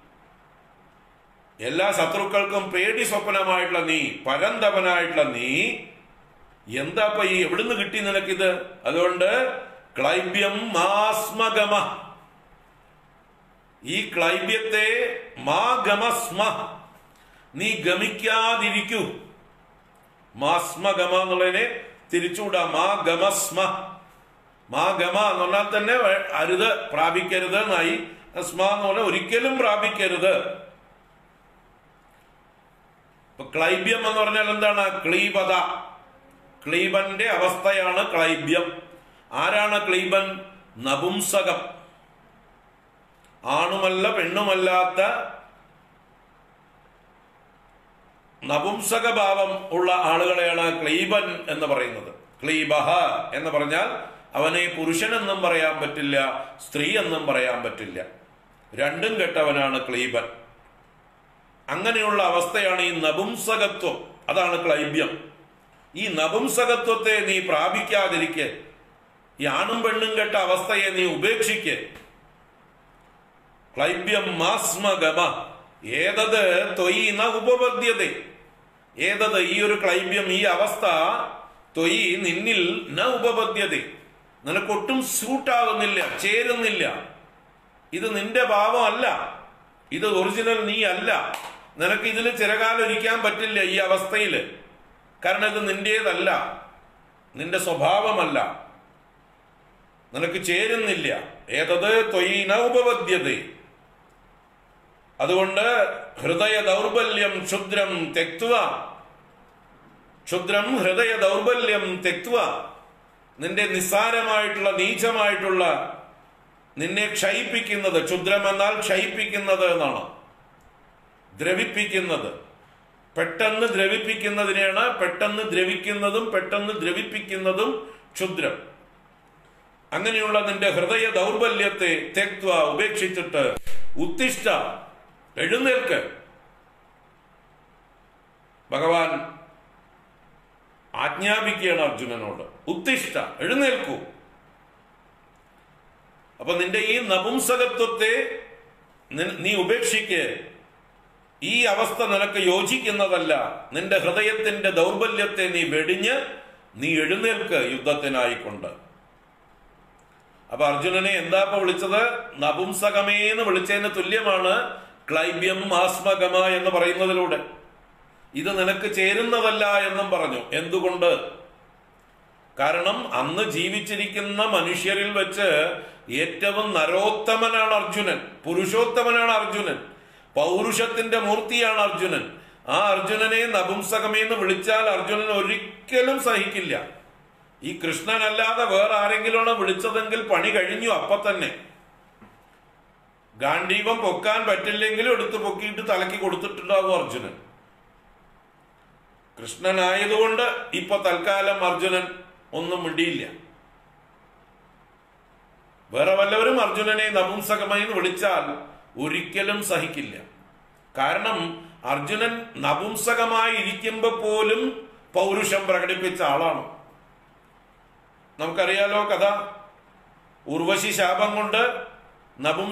എല്ലാ ശത്രുക്കൾക്കും പേടി സ്വപ്നമായിട്ടുള്ള നീ പരന്തപനായിട്ടുള്ള നീ എന്താ ഇപ്പൊ ഈ എവിടുന്ന് കിട്ടി നിനക്കിത് അതുകൊണ്ട് ക്ലൈബ്യം മാസ്മഗമ ഈ ക്ലൈബ്യത്തെ മാ ഗമസ്മ നീ ഗമിക്കാതിരിക്കൂ മാസ്മഗമ എന്നുള്ളതിനെ തിരിച്ചുകൂടാ മാ ഗമസ്മ മാ ഗമ എന്ന് പറഞ്ഞാൽ തന്നെ വേ- അരുത് പ്രാപിക്കരുത് എന്നായി സ്മ എന്ന് പറഞ്ഞാൽ ഒരിക്കലും പ്രാപിക്കരുത് ഇപ്പൊ ക്ലൈബ്യം എന്ന് പറഞ്ഞാൽ എന്താണ് ക്ലീബത ക്ലീബന്റെ അവസ്ഥയാണ് ക്ലൈബ്യം ആരാണ് ക്ലീബൻ നപുംസകം ആണുമല്ല പെണ്ണുമല്ലാത്ത നപുംസക ഭാവം ഉള്ള ആളുകളെയാണ് ക്ലീബൻ എന്ന് പറയുന്നത് ക്ലീബഹ എന്ന് പറഞ്ഞാൽ അവനെ പുരുഷനെന്നും പറയാൻ പറ്റില്ല സ്ത്രീ എന്നും പറയാൻ പറ്റില്ല രണ്ടും കെട്ടവനാണ് ക്ലീബൻ അങ്ങനെയുള്ള അവസ്ഥയാണ് ഈ നപുംസകത്വം അതാണ് ക്ലൈബ്യം ഈ നപുംസകത്വത്തെ നീ പ്രാപിക്കാതിരിക്കെ ഈ ആണും പെണ്ണും കെട്ട അവസ്ഥയെ നീ ഉപേക്ഷിക്ക് ക്ലൈബ്യം മാസ്മഗമ ഏതത് തൊയ് ന ഉപപദ്യത ഏതത് ഈ ഒരു ക്ലൈബ്യം ഈ അവസ്ഥ തൊയ് നിന്നിൽ ന ഉപപദ്യത നിനക്കൊട്ടും സ്യൂട്ടാകുന്നില്ല ചേരുന്നില്ല ഇത് നിന്റെ ഭാവമല്ല ഇത് ഒറിജിനൽ നീ അല്ല നിനക്ക് ഇതിൽ ചിരകാലം ഇരിക്കാൻ പറ്റില്ല ഈ അവസ്ഥയിൽ കാരണം ഇത് നിന്റേതല്ല നിന്റെ സ്വഭാവമല്ല നിനക്ക് ചേരുന്നില്ല ഏതത് ത്വയീന ഉപപദ്യത അതുകൊണ്ട് ഹൃദയ ദൗർബല്യം ക്ഷുദ്രം തെക്തുവ ക്ഷുദ്രം ഹൃദയ ദൗർബല്യം തെക്തുവ നിന്റെ നിസ്സാരമായിട്ടുള്ള നീചമായിട്ടുള്ള നിന്നെ ക്ഷയിപ്പിക്കുന്നത് ക്ഷുദ്രം എന്നാൽ ക്ഷയിപ്പിക്കുന്നത് എന്നാണ് ദ്രവിപ്പിക്കുന്നത് പെട്ടെന്ന് ദ്രവിപ്പിക്കുന്നതിനെയാണ് പെട്ടെന്ന് ദ്രവിക്കുന്നതും പെട്ടെന്ന് ദ്രവിപ്പിക്കുന്നതും ക്ഷുദ്രം അങ്ങനെയുള്ള നിന്റെ ഹൃദയ ദൗർബല്യത്തെ തെക്വ ഉപേക്ഷിച്ചിട്ട് ഉത്തിഷ്ഠ എഴുന്നേൽക്ക് ഭഗവാൻ ആജ്ഞാപിക്കുകയാണ് അർജുനനോട് ഉത്തിഷ്ഠ എഴുന്നേൽക്കൂ അപ്പൊ നിന്റെ ഈ നപുംസകത്വത്തെ നി- നീ ഉപേക്ഷിക്ക് ഈ അവസ്ഥ നിനക്ക് യോജിക്കുന്നതല്ല നിന്റെ ഹൃദയത്തിന്റെ ദൗർബല്യത്തെ നീ വെടിഞ്ഞ് നീ എഴുന്നേൽക്ക് യുദ്ധത്തിനായിക്കൊണ്ട് അപ്പൊ അർജുനനെ എന്താ ഇപ്പൊ വിളിച്ചത് നപുംസകമേ എന്ന് വിളിച്ചതിന് തുല്യമാണ് ക്ലൈബ്യം ആസ്മഗമ എന്ന് പറയുന്നതിലൂടെ ഇത് നിനക്ക് ചേരുന്നതല്ല എന്നും പറഞ്ഞു എന്തുകൊണ്ട് കാരണം അന്ന് ജീവിച്ചിരിക്കുന്ന മനുഷ്യരിൽ വെച്ച് ഏറ്റവും നരോത്തമനാണ് അർജുനൻ പുരുഷോത്തമനാണ് അർജുനൻ പൗരുഷത്തിന്റെ മൂർത്തിയാണ് അർജുനൻ ആ അർജുനനെ നപുംസകമെന്ന് വിളിച്ചാൽ അർജുനൻ ഒരിക്കലും സഹിക്കില്ല ഈ കൃഷ്ണനല്ലാതെ വേറെ ആരെങ്കിലുമാണ് വിളിച്ചതെങ്കിൽ പണി കഴിഞ്ഞു അപ്പൊ തന്നെ ഗാന്ധീപം പൊക്കാൻ പറ്റില്ലെങ്കിലും എടുത്ത് പൊക്കിയിട്ട് തലക്ക് കൊടുത്തിട്ടുണ്ടാകും അർജുനൻ കൃഷ്ണനായതുകൊണ്ട് ഇപ്പൊ തൽക്കാലം അർജുനൻ ഒന്നും മിണ്ടിയില്ല വേറെ വല്ലവരും അർജുനനെ നപുംസകമായി എന്ന് വിളിച്ചാൽ ഒരിക്കലും സഹിക്കില്ല കാരണം അർജുനൻ നപുംസകമായി ഇരിക്കുമ്പോ പോലും പൗരുഷം പ്രകടിപ്പിച്ച ആളാണ് നമുക്കറിയാലോ കഥ ഉർവശി ശാപം കൊണ്ട്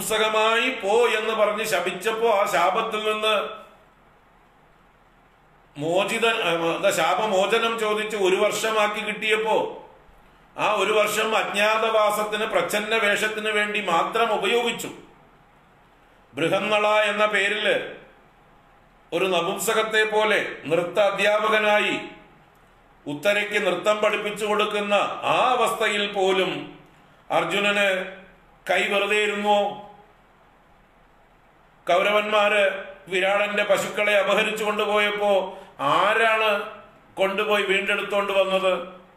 നപുംസകമായി പോ എന്ന് പറഞ്ഞ് ശപിച്ചപ്പോ ആ ശാപത്തിൽ നിന്ന് മോചിത എന്താ ശാപമോചനം ചോദിച്ച് ഒരു വർഷമാക്കി കിട്ടിയപ്പോ ആ ഒരു വർഷം അജ്ഞാതവാസത്തിന് പ്രച്ഛന്ന വേഷത്തിന് വേണ്ടി മാത്രം ഉപയോഗിച്ചു ബൃഹന്നള എന്ന പേരില് ഒരു നപുംസകത്തെ പോലെ നൃത്ത അധ്യാപകനായി ഉത്തരയ്ക്ക് നൃത്തം പഠിപ്പിച്ചു കൊടുക്കുന്ന ആ അവസ്ഥയിൽ പോലും അർജുനന് കൈ വെറുതെ ഇരുന്നോ കൗരവന്മാര് വിരാടന്റെ പശുക്കളെ അപഹരിച്ചു കൊണ്ടുപോയപ്പോ ആരാണ് കൊണ്ടുപോയി വീണ്ടെടുത്തോണ്ട് വന്നത്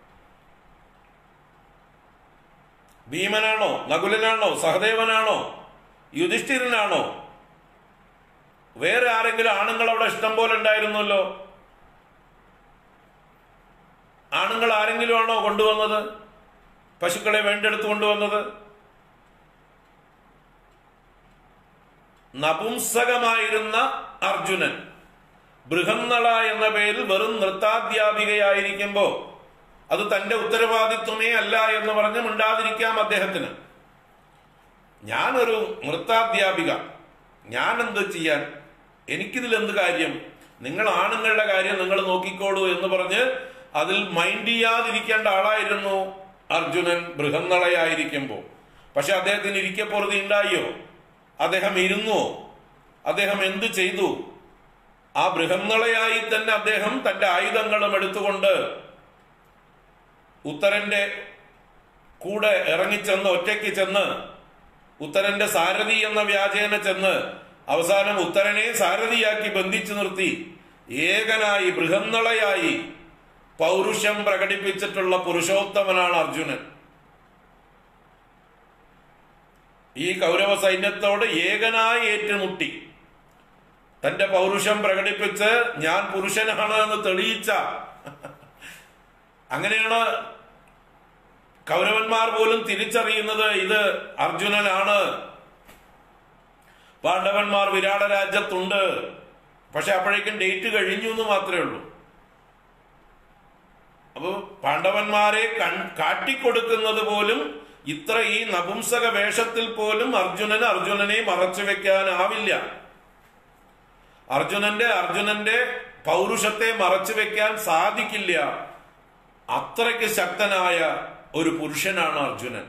ഭീമനാണോ നകുലനാണോ സഹദേവനാണോ യുധിഷ്ഠിരനാണോ വേറെ ആരെങ്കിലും ആണുങ്ങൾ അവിടെ ഇഷ്ടം പോലെ ഉണ്ടായിരുന്നല്ലോ ആണുങ്ങൾ ആരെങ്കിലും ആണോ കൊണ്ടുവന്നത് പശുക്കളെ വേണ്ടെടുത്ത് കൊണ്ടുവന്നത് നപുംസകമായിരുന്ന അർജുനൻ ബൃഹന്നള എന്ന പേരിൽ വെറും നൃത്താധ്യാപികയായിരിക്കുമ്പോ അത് തന്റെ ഉത്തരവാദിത്വമേ അല്ല എന്ന് പറഞ്ഞ് മിണ്ടാതിരിക്കാം അദ്ദേഹത്തിന് ഞാനൊരു നൃത്താധ്യാപിക ഞാൻ എന്ത് ചെയ്യാൻ എനിക്കിതിൽ എന്ത് കാര്യം നിങ്ങൾ ആണുങ്ങളുടെ കാര്യം നിങ്ങൾ നോക്കിക്കോളൂ എന്ന് പറഞ്ഞ് അതിൽ മൈൻഡ് ചെയ്യാതിരിക്കേണ്ട ആളായിരുന്നു അർജുനൻ ബൃഹന്നളയായിരിക്കുമ്പോൾ പക്ഷെ അദ്ദേഹത്തിന് ഇരിക്കപ്പുറത്ത് ഉണ്ടായോ അദ്ദേഹം ഇരുന്നോ അദ്ദേഹം എന്തു ചെയ്തു ആ ബൃഹന്നളയായി തന്നെ അദ്ദേഹം തന്റെ ആയുധങ്ങളും എടുത്തുകൊണ്ട് ഉത്തരന്റെ കൂടെ ഇറങ്ങിച്ചെന്ന് ഒറ്റയ്ക്ക് ചെന്ന് ഉത്തരന്റെ സാരഥി എന്ന വ്യാജേന ചെന്ന് അവസാനം ഉത്തരനെ സാരഥിയാക്കി ബന്ധിച്ചു നിർത്തി ഏകനായി ബൃഹന്നളയായി പൗരുഷം പ്രകടിപ്പിച്ചിട്ടുള്ള പുരുഷോത്തമനാണ് അർജുനൻ ഈ കൗരവ സൈന്യത്തോട് ഏകനായി ഏറ്റുമുട്ടി തന്റെ പൗരുഷം പ്രകടിപ്പിച്ച് ഞാൻ പുരുഷനാണ് എന്ന് തെളിയിച്ച അങ്ങനെയാണ് കൗരവന്മാർ പോലും തിരിച്ചറിയുന്നത് ഇത് അർജുനനാണ് പാണ്ഡവന്മാർ വിരാട രാജ്യത്തുണ്ട് പക്ഷെ അപ്പോഴേക്കും ഡേറ്റ് കഴിഞ്ഞു എന്ന് മാത്രമേ ഉള്ളൂ അപ്പൊ പാണ്ഡവന്മാരെ കൺ കാട്ടിക്കൊടുക്കുന്നത് പോലും ഇത്ര ഈ നപുംസക വേഷത്തിൽ പോലും അർജുനന് അർജുനനെ മറച്ചു വെക്കാനാവില്ല അർജുനന്റെ അർജുനന്റെ പൗരുഷത്തെ മറച്ചു വെക്കാൻ സാധിക്കില്ല അത്രയ്ക്ക് ശക്തനായ ഒരു പുരുഷനാണ് അർജുനൻ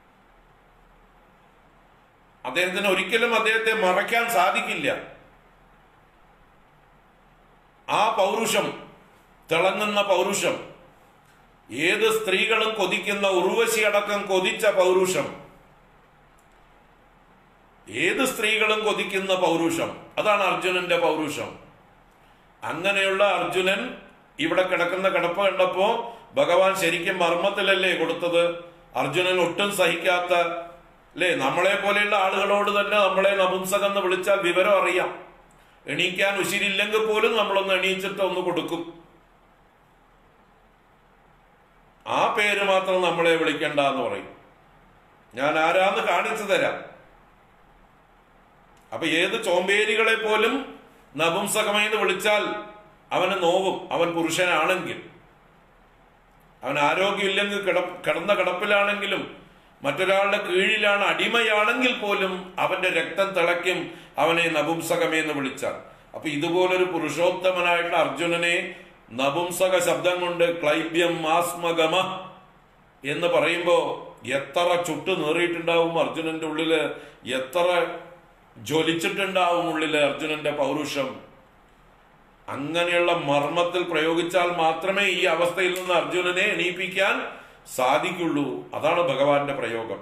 അദ്ദേഹത്തിന് ഒരിക്കലും അദ്ദേഹത്തെ മറയ്ക്കാൻ സാധിക്കില്ല ആ പൗരുഷം തിളങ്ങുന്ന പൗരുഷം ഏത് സ്ത്രീകളും കൊതിക്കുന്ന ഉർവശി അടക്കം കൊതിച്ച പൗരുഷം ഏത് സ്ത്രീകളും കൊതിക്കുന്ന പൗരുഷം അതാണ് അർജുനന്റെ പൗരുഷം അങ്ങനെയുള്ള അർജുനൻ ഇവിടെ കിടക്കുന്ന കിടപ്പ് കണ്ടപ്പോ ഭഗവാൻ ശരിക്കും മർമ്മത്തിലല്ലേ കൊടുത്തത് അർജുനൻ ഒട്ടും സഹിക്കാത്ത അല്ലേ നമ്മളെ പോലെയുള്ള ആളുകളോട് തന്നെ നമ്മളെ നപുംസകെന്ന് വിളിച്ചാൽ വിവരം അറിയാം എണീക്കാൻ ഉശിരില്ലെങ്കിൽ പോലും നമ്മളൊന്ന് എണീച്ചിട്ട് ഒന്ന് കൊടുക്കും ആ പേര് മാത്രം നമ്മളെ വിളിക്കണ്ട എന്ന് പറയും ഞാൻ ആരാന്ന് കാണിച്ചു തരാം അപ്പൊ ഏത് ചോമ്പേരികളെ പോലും നപുംസകമെന്ന് വിളിച്ചാൽ അവന് നോവും അവൻ പുരുഷനാണെങ്കിൽ അവൻ ആരോഗ്യമില്ലെങ്കിൽ കിട കിടന്ന കിടപ്പിലാണെങ്കിലും മറ്റൊരാളുടെ കീഴിലാണ് അടിമയാണെങ്കിൽ പോലും അവന്റെ രക്തം തിളയ്ക്കും അവനെ നപുംസകമെന്ന് വിളിച്ചാൽ അപ്പൊ ഇതുപോലൊരു പുരുഷോത്തമനായിട്ടുള്ള അർജുനനെ നപുംസക ശബ്ദം കൊണ്ട് ക്ലൈബ്യം മാസ്മഗമ എന്ന് പറയുമ്പോ എത്ര ചുട്ടു നേറിയിട്ടുണ്ടാവും അർജുനന്റെ ഉള്ളില് എത്ര ജ്വലിച്ചിട്ടുണ്ടാവും ഉള്ളില് അർജുനന്റെ പൗരുഷം അങ്ങനെയുള്ള മർമ്മത്തിൽ പ്രയോഗിച്ചാൽ മാത്രമേ ഈ അവസ്ഥയിൽ നിന്ന് അർജുനനെ എണീപ്പിക്കാൻ സാധിക്കുള്ളൂ അതാണ് ഭഗവാന്റെ പ്രയോഗം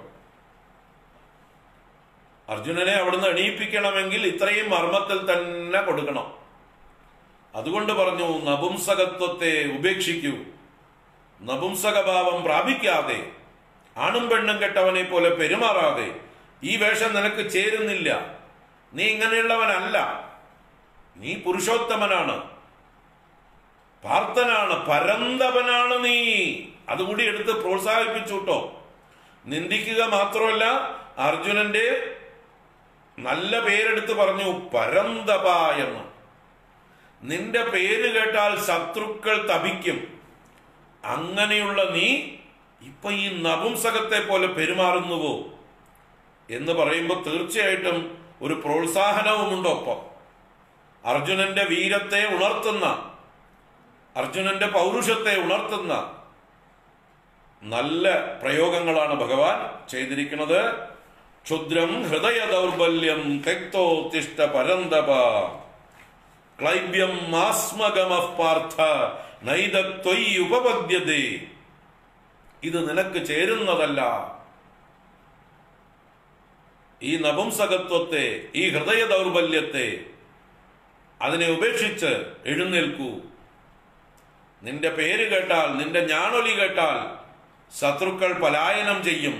അർജുനനെ അവിടുന്ന് എണീപ്പിക്കണമെങ്കിൽ ഇത്രയും മർമ്മത്തിൽ തന്നെ കൊടുക്കണം അതുകൊണ്ട് പറഞ്ഞു നപുംസകത്വത്തെ ഉപേക്ഷിക്കൂ നപുംസകഭാവം പ്രാപിക്കാതെ ആണും പെണ്ണും കെട്ടവനെ പോലെ പെരുമാറാതെ ഈ വേഷം നിനക്ക് ചേരുന്നില്ല നീ ഇങ്ങനെയുള്ളവനല്ല നീ പുരുഷോത്തമനാണ് പാർത്ഥനാണ് പരന്തവനാണ് നീ അതുകൂടി എടുത്ത് പ്രോത്സാഹിപ്പിച്ചുട്ടോ നിന്ദിക്കുക മാത്രമല്ല അർജുനന്റെ നല്ല പേരെടുത്ത് പറഞ്ഞു പരന്തപ എന്ന് നിന്റെ പേര് കേട്ടാൽ ശത്രുക്കൾ തപിക്കും അങ്ങനെയുള്ള നീ ഇപ്പൊ ഈ നപുംസകത്തെ പോലെ പെരുമാറുന്നുവോ എന്ന് പറയുമ്പോൾ തീർച്ചയായിട്ടും ഒരു പ്രോത്സാഹനവുമുണ്ട് ഒപ്പം അർജുനന്റെ വീരത്തെ ഉണർത്തുന്ന അർജുനന്റെ പൗരുഷത്തെ ഉണർത്തുന്ന നല്ല പ്രയോഗങ്ങളാണ് ഭഗവാൻ ചെയ്തിരിക്കുന്നത് ക്ഷുദ്രം ഹൃദയ ദൗർബല്യം തെക്തോത്തിഷ്ട പരന്തപ ക്ലൈബ്യം ആസ്മഗമഃ പാർത്ഥ നൈതത്വയ് ഉപപദ്യതേ ഇത് നിനക്ക് ചേരുന്നതല്ല ഈ നപുംസകത്വത്തെ ഈ ഹൃദയ ദൗർബല്യത്തെ അതിനെ ഉപേക്ഷിച്ച് എഴുന്നേൽക്കൂ നിന്റെ പേര് കേട്ടാൽ നിന്റെ ഞാണൊലി കേട്ടാൽ ശത്രുക്കൾ പലായനം ചെയ്യും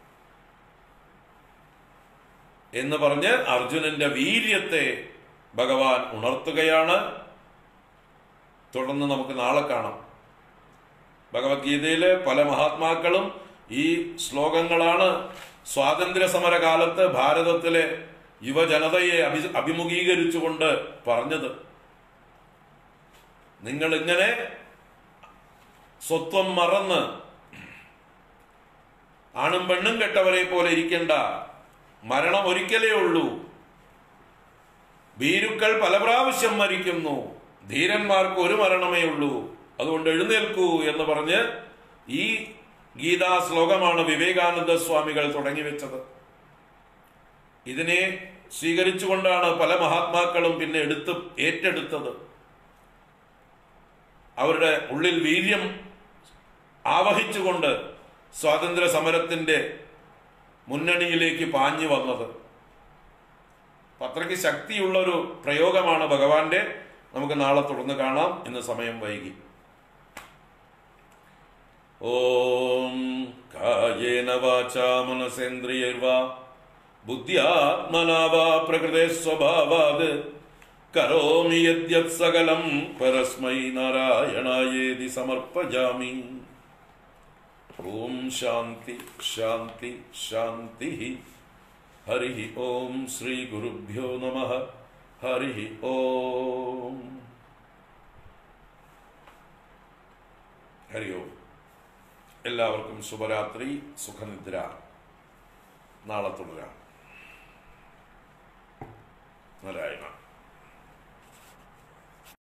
എന്ന് പറഞ്ഞ് അർജുനന്റെ വീര്യത്തെ ഭഗവാൻ ഉണർത്തുകയാണ് തുടർന്ന് നമുക്ക് നാളെ കാണാം ഭഗവത്ഗീതയിലെ പല മഹാത്മാക്കളും ഈ ശ്ലോകങ്ങളാണ് സ്വാതന്ത്ര്യ സമര കാലത്ത് ഭാരതത്തിലെ യുവജനതയെ അഭി അഭിമുഖീകരിച്ചുകൊണ്ട് പറഞ്ഞത് നിങ്ങൾ ഇങ്ങനെ സ്വത്വം മറന്ന് ആണും പെണ്ണും കെട്ടവരെ പോലെ ഇരിക്കേണ്ട മരണം ഒരിക്കലേ ഉള്ളൂ ഭീരുക്കൾ പല പ്രാവശ്യം മരിക്കുന്നു ധീരന്മാർക്ക് ഒരു മരണമേ ഉള്ളൂ അതുകൊണ്ട് എഴുന്നേൽക്കൂ എന്ന് പറഞ്ഞ് ഈ ഗീതാ ശ്ലോകമാണ് വിവേകാനന്ദ സ്വാമികൾ തുടങ്ങി വെച്ചത് ഇതിനെ സ്വീകരിച്ചുകൊണ്ടാണ് പല മഹാത്മാക്കളും പിന്നെ എടുത്ത് ഏറ്റെടുത്തത് അവരുടെ ഉള്ളിൽ വീര്യം ആവഹിച്ചുകൊണ്ട് സ്വാതന്ത്ര്യ സമരത്തിന്റെ മുന്നണിയിലേക്ക് പാഞ്ഞു വന്നത് അത്രയ്ക്ക് ശക്തിയുള്ള ഒരു പ്രയോഗമാണ് ഭഗവാന്റെ നമുക്ക് നാളെ തുടർന്ന് കാണാം ഇന്ന് സമയം വൈകി ഓം കായേന വാചാ മനസേന്ദ്രിയർവാ ബുദ്ധ്യാത്മനാ വാ പ്രകൃതേ സ്വഭാവാത് കരോമി യദ്യത് സകലം പരസ്മൈ നാരായണായേതി സമർപ്പജാമി ഓം ശാന്തി ശാന്തി ശാന്തി ഹരി ഓം ശ്രീ ഗുരുഭ്യോ നമ ഹരി ഓം ഹരി ഓം എല്ലാവർക്കും ശുഭരാത്രി സുഖനിദ്ര നാളെ തുടരാം നാരായണ